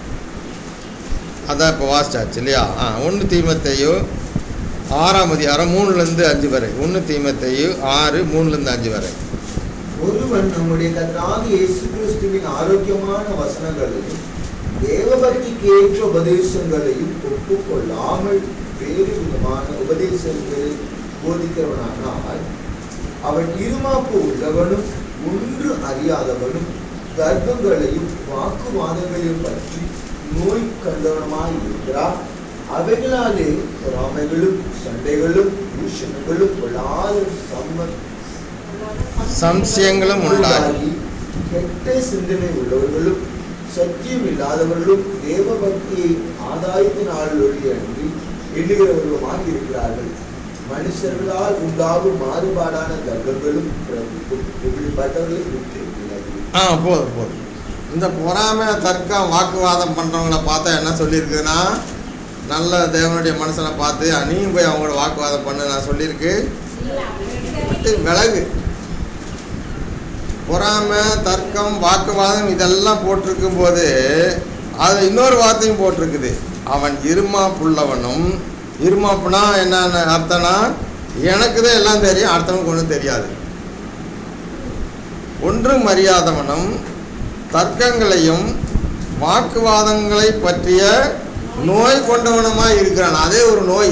அதான் இப்போ வாசிச்சாச்சு இல்லையா ஆ ஒன்று தீமத்தையோ ஆறாம் அதிகாரம் மூணுலேருந்து அஞ்சு வரை ஒன்று தீமத்தையோ ஆறு மூணுலேருந்து அஞ்சு வரை ஒருவன் நம்முடைய கர்த்தராகிய இயேசு கிறிஸ்துவின் ஆரோக்கியமான வசனங்களையும் தேவபக்திக்கு ஏற்ற உபதேசங்களையும் ஒப்புக்கொள்ளாமல் வேறு விதமான உபதேசங்களை போதிக்கிறவனானால் அவன் இருமாப்பு உள்ளவனும் ஒன்று அறியாதவனும் தர்க்கங்களையும் வாக்குவாதங்களையும் பற்றி நோய் கண்டவனுமாய் இருக்கிறான் அவைகளாலே பொறாமைகளும் சண்டைகளும் தூஷணங்களும் கொள்ளாத சம்ம சம்சயங்களும் உண்டாகி கெட்ட சிந்தனை உள்ளவர்களும் சத்தியம் இல்லாதவர்களும் தேவ பக்தியை ஆதாயத்தினால் ஒழிய அன்றி எண்ணுகிறவர்களுமாக இருக்கிறார்கள் மனுஷர்களால் உண்டாகும் மாறுபாடான தர்க்கங்களும் பிரபுத்துவம் இப்படிப்பட்டவர்களை விட்டு விலகு. ஆ போதும் போதும் இந்த பொறாமை தர்க்கம் வாக்குவாதம் பண்ணுறவங்கள பார்த்தா என்ன சொல்லியிருக்குதுன்னா நல்ல தேவனுடைய மனுஷனை பார்த்து "அ, நீயும் போய் அவங்களோட வாக்குவாதம் பண்ணு நான் சொல்லியிருக்கு விட்டு விலகு பொறாமை தர்க்கம் வாக்குவாதம் இதெல்லாம் போட்டிருக்கும் போது அதில் இன்னொரு வார்த்தையும் போட்டிருக்குது அவன் இருமாப்புள்ளவனும் இருமாப்புனா என்னன்னு அர்த்தம்னா எனக்கு தான் எல்லாம் தெரியும் அடுத்தவனுக்கு ஒன்றும் தெரியாது ஒன்றும் அறியாதவனும் தர்க்கங்களையும் வாக்குவாதங்களை பற்றிய நோய் கொண்டவனுமாய் இருக்கிறான் அதே ஒரு நோய்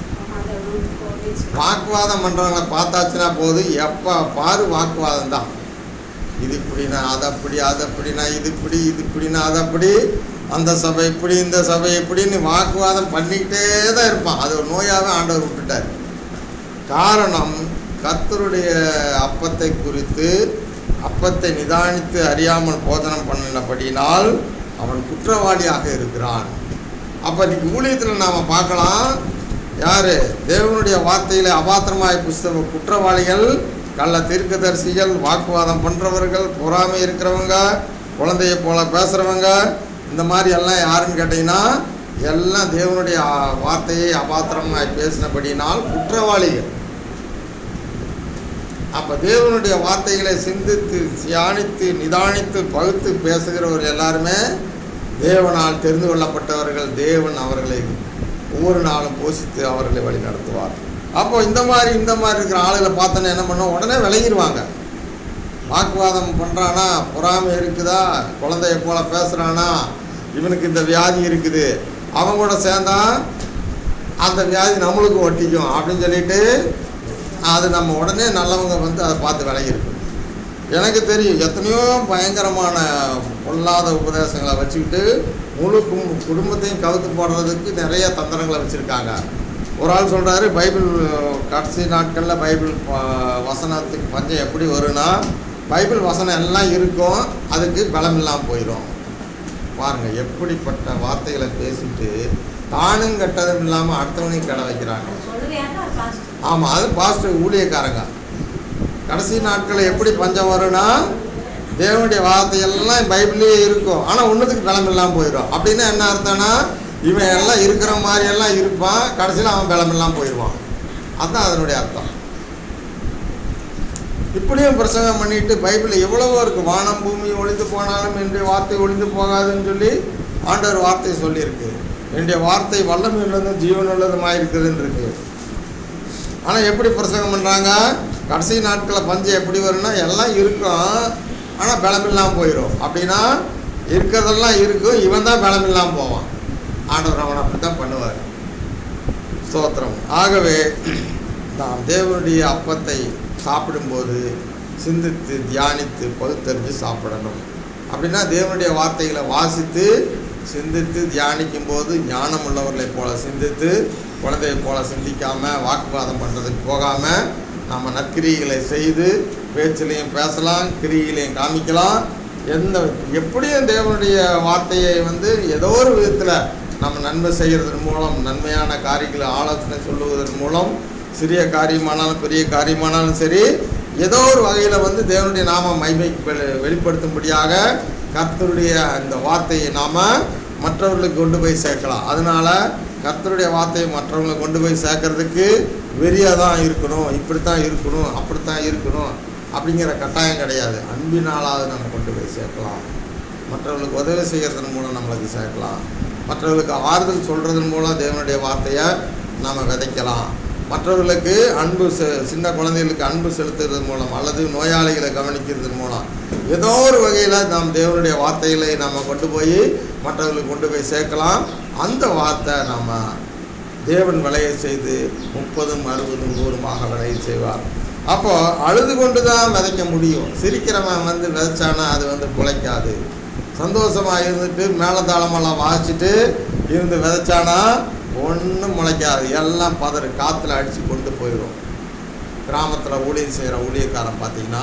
வாக்குவாதம் பண்ணுறவங்கள பார்த்தாச்சுன்னா போதும் எப்போ பாரு வாக்குவாதம் தான் இது இப்படின்னா அது அப்படி அது அப்படின்னா இது இப்படி இது இப்படின்னா அது அப்படி அந்த சபை இப்படி இந்த சபை இப்படின்னு வாக்குவாதம் பண்ணிக்கிட்டே தான் இருப்பான் அது ஒரு நோயாகவே ஆண்டவர் விட்டுட்டார் காரணம் கர்த்தருடைய அப்பத்தை குறித்து அப்பத்தை நிதானித்து அறியாமல் போதனம் பண்ணினபடியினால் அவன் குற்றவாளியாக இருக்கிறான் அப்போ இன்னைக்கு ஊழியத்தில் நாம் பார்க்கலாம் யார் தேவனுடைய வார்த்தையில் அபாத்திரமாய் புஸ்தக குற்றவாளிகள் கள்ள தீர்க்கதரிசிகள் வாக்குவாதம் பண்ணுறவர்கள் பொறாமை இருக்கிறவங்க குழந்தைய போல பேசுகிறவங்க இந்த மாதிரி எல்லாம் யாருன்னு கேட்டிங்கன்னா எல்லாம் தேவனுடைய ஆ, வார்த்தையை அபாத்திரமாய் பேசினபடியினால் குற்றவாளிகள் அப்போ தேவனுடைய வார்த்தைகளை சிந்தித்து தியானித்து நிதானித்து பகுத்து பேசுகிறவர் எல்லாருமே தேவனால் தெரிந்து கொள்ளப்பட்டவர்கள் தேவன் அவர்களை ஒவ்வொரு நாளும் போஷித்து அவர்களை வழி நடத்துவார் அப்போ இந்த மாதிரி இந்த மாதிரி இருக்கிற ஆளுகளை பார்த்தோன்னா என்ன பண்ணுவோம் உடனே விலகிடுவாங்க வாக்குவாதம் பண்ணுறானா பொறாமை இருக்குதா குழந்தைய போல பேசுகிறானா இவனுக்கு இந்த வியாதி இருக்குது அவன் கூட சேர்ந்தா அந்த வியாதி நம்மளுக்கும் ஒட்டிக்கும் அப்படின்னு சொல்லிட்டு அது நம்ம உடனே நல்லவங்க வந்து அதை பார்த்து விலகிருக்கும் எனக்கு தெரியும் எத்தனையோ பயங்கரமான பொல்லாத உபதேசங்களை வச்சுக்கிட்டு முழு கும் குடும்பத்தையும் கவுத்து போடுறதுக்கு நிறைய தந்திரங்களை வச்சுருக்காங்க ஒரு ஆள் சொல்கிறாரு பைபிள் கடைசி நாட்களில் பைபிள் ப- வசனத்துக்கு பஞ்சம் எப்படி வரும்னா பைபிள் வசனம் எல்லாம் இருக்கும் அதுக்கு பலம் இல்லாமல் போயிடும் பாருங்க எப்படிப்பட்ட வார்த்தைகளை பேசிட்டு தானும் கெட்டதும் இல்லாமல் அடுத்தவனையும் கெட வைக்கிறாங்க சொல்லுறியான்னு ஒரு பாஸ்டர் ஆமாம் அது பாஸ்டர் ஊழியக்காரங்க கடைசி நாட்களில் எப்படி பஞ்சம் வரும்னா தேவனுடைய வார்த்தை எல்லாம் பைபிள்லேயே இருக்கும் ஆனால் ஒன்றுத்துக்கு பலம் இல்லாமல் போயிடும் அப்படின்னா என்ன அர்த்தம்னா இவன் எல்லாம் இருக்கிற மாதிரி எல்லாம் இருப்பான் கடைசியில் அவன் பலம் இல்லாமல் போயிடுவான் அதுதான் அதனுடைய அர்த்தம் இப்படியும் பிரசங்கம் பண்ணிட்டு பைபிள் எவ்வளவோ இருக்கு வானம் பூமி ஒளிந்து போனாலும் என்னுடைய வார்த்தை ஒளிந்து போகாதுன்னு சொல்லி ஆண்டவர் வார்த்தை சொல்லியிருக்கு என்னுடைய வார்த்தை வல்லமை உள்ளதும் ஜீவன் உள்ளதுமாக இருக்குதுன்னு இருக்கு ஆனால் எப்படி பிரசங்கம் பண்ணுறாங்க கடைசி நாட்களில் பஞ்சம் எப்படி வரும்னா எல்லாம் இருக்கும் ஆனால் பலம் இல்லாமல் போயிடும் அப்படின்னா இருக்கிறதெல்லாம் இருக்கும் இவன் தான் பலம் இல்லாமல் போவான் ஆண்டவர் அவனை அப்படி தான் பண்ணுவார் ஸ்தோத்திரம் ஆகவே நாம் தேவனுடைய அப்பத்தை சாப்பிடும்போது சிந்தித்து தியானித்து பகுத்தறிஞ்சு சாப்பிடணும் அப்படின்னா தேவனுடைய வார்த்தைகளை வாசித்து சிந்தித்து தியானிக்கும் போது ஞானம் உள்ளவர்களைப் போல சிந்தித்து குழந்தையை போல சிந்திக்காம வாக்குவாதம் பண்ணுறதுக்கு போகாமல் நம்ம நற்கிரிகளை செய்து பேச்சிலையும் பேசலாம் கிரியிலையும் காமிக்கலாம் எந்த எப்படியும் தேவனுடைய வார்த்தையை வந்து ஏதோ ஒரு விதத்தில் நம்ம நன்மை செய்கிறதன் மூலம் நன்மையான காரியங்களை ஆலோசனை சொல்லுவதன் மூலம் சிறிய காரியமானாலும் பெரிய காரியமானாலும் சரி ஏதோ ஒரு வகையில் வந்து தேவனுடைய நாம மைமை வெளி- வெளிப்படுத்தும்படியாக கர்த்தருடைய இந்த வார்த்தையை நாம் மற்றவர்களுக்கு கொண்டு போய் சேர்க்கலாம் அதனால கர்த்தருடைய வார்த்தையை மற்றவங்களுக்கு கொண்டு போய் சேர்க்கறதுக்கு வெறியாக தான் இருக்கணும் இப்படி தான் இருக்கணும் அப்படித்தான் இருக்கணும் அப்படிங்கிற கட்டாயம் கிடையாது அன்பினாலாவது நம்ம கொண்டு போய் சேர்க்கலாம் மற்றவர்களுக்கு உதவி செய்கிறதன் மூலம் நம்மளுக்கு சேர்க்கலாம் மற்றவர்களுக்கு ஆறுதல் சொல்கிறதன் மூலம் தேவனுடைய வார்த்தையை நாம் விதைக்கலாம் மற்றவர்களுக்கு அன்பு செ- சின்ன குழந்தைகளுக்கு அன்பு செலுத்துறது மூலம் அல்லது நோயாளிகளை கவனிக்கிறது மூலம் ஏதோ ஒரு வகையில் நாம் தேவனுடைய வார்த்தைகளை நாம் கொண்டு போய் மற்றவர்களுக்கு கொண்டு போய் சேர்க்கலாம் அந்த வார்த்தை நம்ம தேவன் விளைய செய்து முப்பதும் அறுபதும் நூறுமாக விளைய செய்வார் அப்போ அழுது கொண்டு தான் விதைக்க முடியும் சிரிக்கிறவன் வந்து விதைச்சானா அது வந்து பிழைக்காது சந்தோஷமாக இருந்துட்டு மேலதாளமெல்லாம் வாசிச்சுட்டு இருந்து விதைச்சானா ஒன்றும் முளைக்காது எல்லாம் பதறு காற்றுல அடித்து கொண்டு போயிடும் கிராமத்தில் ஊழியம் செய்கிற ஊழியக்காரன் பார்த்தீங்கன்னா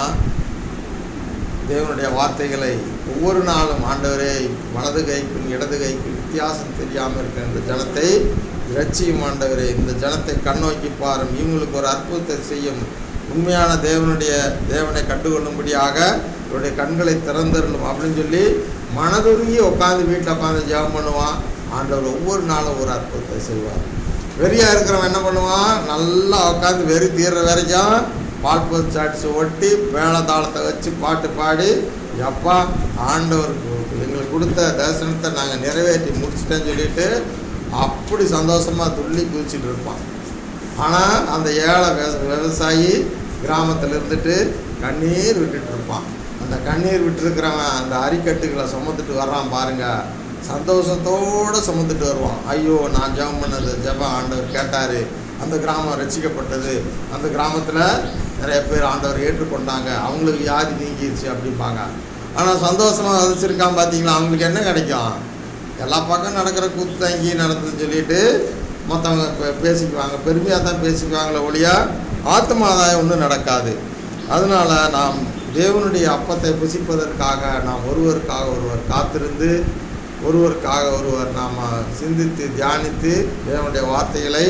தேவனுடைய வார்த்தைகளை ஒவ்வொரு நாளும் ஆண்டவரே வலது கைக்கும் இடது கைக்கும் வித்தியாசம் தெரியாமல் இருக்கின்ற ஜனத்தை இரட்சியும் ஆண்டவரே இந்த ஜனத்தை கண்ணோக்கி பாரும் இவங்களுக்கு ஒரு அற்புதத்தை செய்யும் உண்மையான தேவனுடைய தேவனை கண்டுகொள்ளும்படியாக இவருடைய கண்களை திறந்தருளும் அப்படின்னு சொல்லி மனதுருகி உட்காந்து வீட்டில் உட்காந்து ஜெபம் பண்ணுவான் ஆண்டவர் ஒவ்வொரு நாளும் ஒரு அற்புதத்தை செய்வார் வெறியா இருக்கிறவன் என்ன பண்ணுவான் நல்லா உட்காந்து வெறி தீர்ற வரைக்கும் பால் பத்து சாட்சி ஒட்டி மேளதாளத்தை வச்சு பாட்டு பாடி எப்பா ஆண்டவருக்கு எங்களுக்கு கொடுத்த தரிசனத்தை நாங்கள் நிறைவேற்றி முடிச்சிட்டேன்னு சொல்லிட்டு அப்படி சந்தோஷமாக துள்ளி குதிச்சிட்டு இருப்பான் ஆனால் அந்த ஏழை விவ- விவசாயி கிராமத்தில் இருந்துட்டு கண்ணீர் விட்டுட்டு இருப்பான் அந்த கண்ணீர் விட்டுருக்கிறவன் அந்த அரிக்கட்டுகளை சுமந்துட்டு வர்றான் பாருங்க சந்தோஷத்தோடு சுமந்துட்டு வருவான் ஐயோ நான் ஜெபம் பண்ணது ஜெபம் ஆண்டவர் கேட்டார் அந்த கிராமம் ரசிக்கப்பட்டது அந்த கிராமத்தில் நிறைய பேர் ஆண்டவர் ஏற்றுக்கொண்டாங்க அவங்களுக்கு வியாதி நீங்கிருச்சு அப்படிம்பாங்க ஆனால் சந்தோஷமாக விதைச்சிருக்கான் பார்த்தீங்களா அவங்களுக்கு என்ன கிடைக்கும் எல்லா பக்கம் நடக்கிற கூத்து அங்கேயும் நடந்ததுன்னு சொல்லிட்டு மற்றவங்க பே- பேசிக்குவாங்க பெருமையாக தான் பேசிக்குவாங்களே ஒழியா ஆத்மாதாயம் ஒன்றும் நடக்காது அதனால நாம் தேவனுடைய அப்பத்தை புசிப்பதற்காக நாம் ஒருவருக்காக ஒருவர் காத்திருந்து ஒருவருக்காக ஒருவர் நாம் சிந்தித்து தியானித்து தேவனுடைய வார்த்தைகளை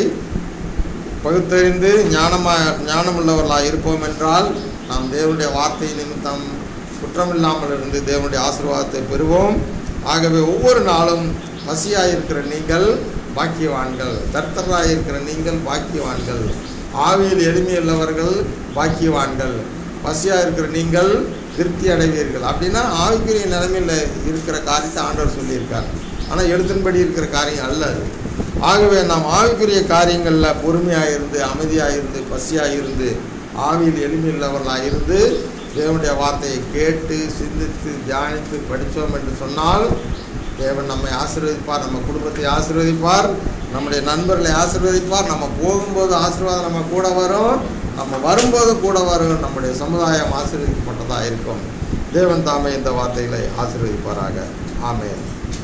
பகுத்தறிந்து ஞானமாக ஞானமுள்ளவர்களாக இருப்போம் என்றால் நாம் தேவனுடைய வார்த்தை நிமித்தம் குற்றமில்லாமல் இருந்து தேவனுடைய ஆசீர்வாதத்தை பெறுவோம் ஆகவே ஒவ்வொரு நாளும் பசியாக இருக்கிற நீங்கள் பாக்கியவான்கள் தர்த்தராக இருக்கிற நீங்கள் பாக்கியவான்கள் ஆவியில் எளிமையுள்ளவர்கள் பாக்கியவான்கள் பசியாக இருக்கிற நீங்கள் திருப்தி அடைவீர்கள் அப்படின்னா ஆவிக்குரிய நிலைமையில் இருக்கிற காரியத்தை ஆண்டவர் சொல்லியிருக்கார் ஆனால் எழுத்தின்படி இருக்கிற காரியம் அல்ல அது ஆகவே நாம் ஆவிக்குரிய காரியங்களில் பொறுமையாக இருந்து அமைதியாக இருந்து பசியாக இருந்து ஆவியில் எளிமையுள்ளவர்களாக இருந்து தேவனுடைய வார்த்தையை கேட்டு சிந்தித்து தியானித்து படித்தோம் என்று சொன்னால் தேவன் நம்மை ஆசீர்வதிப்பார் நம்ம குடும்பத்தை ஆசீர்வதிப்பார் நம்முடைய நண்பர்களை ஆசீர்வதிப்பார் நம்ம போகும்போது ஆசீர்வாதம் நம்ம கூட வரும் நம்ம வரும்போது கூட வரும் நம்முடைய சமுதாயம் ஆசீர்வதிக்கப்பட்டதாக இருக்கும் தேவன் தாமே இந்த வார்த்தைகளை ஆசீர்வதிப்பாராக ஆமென்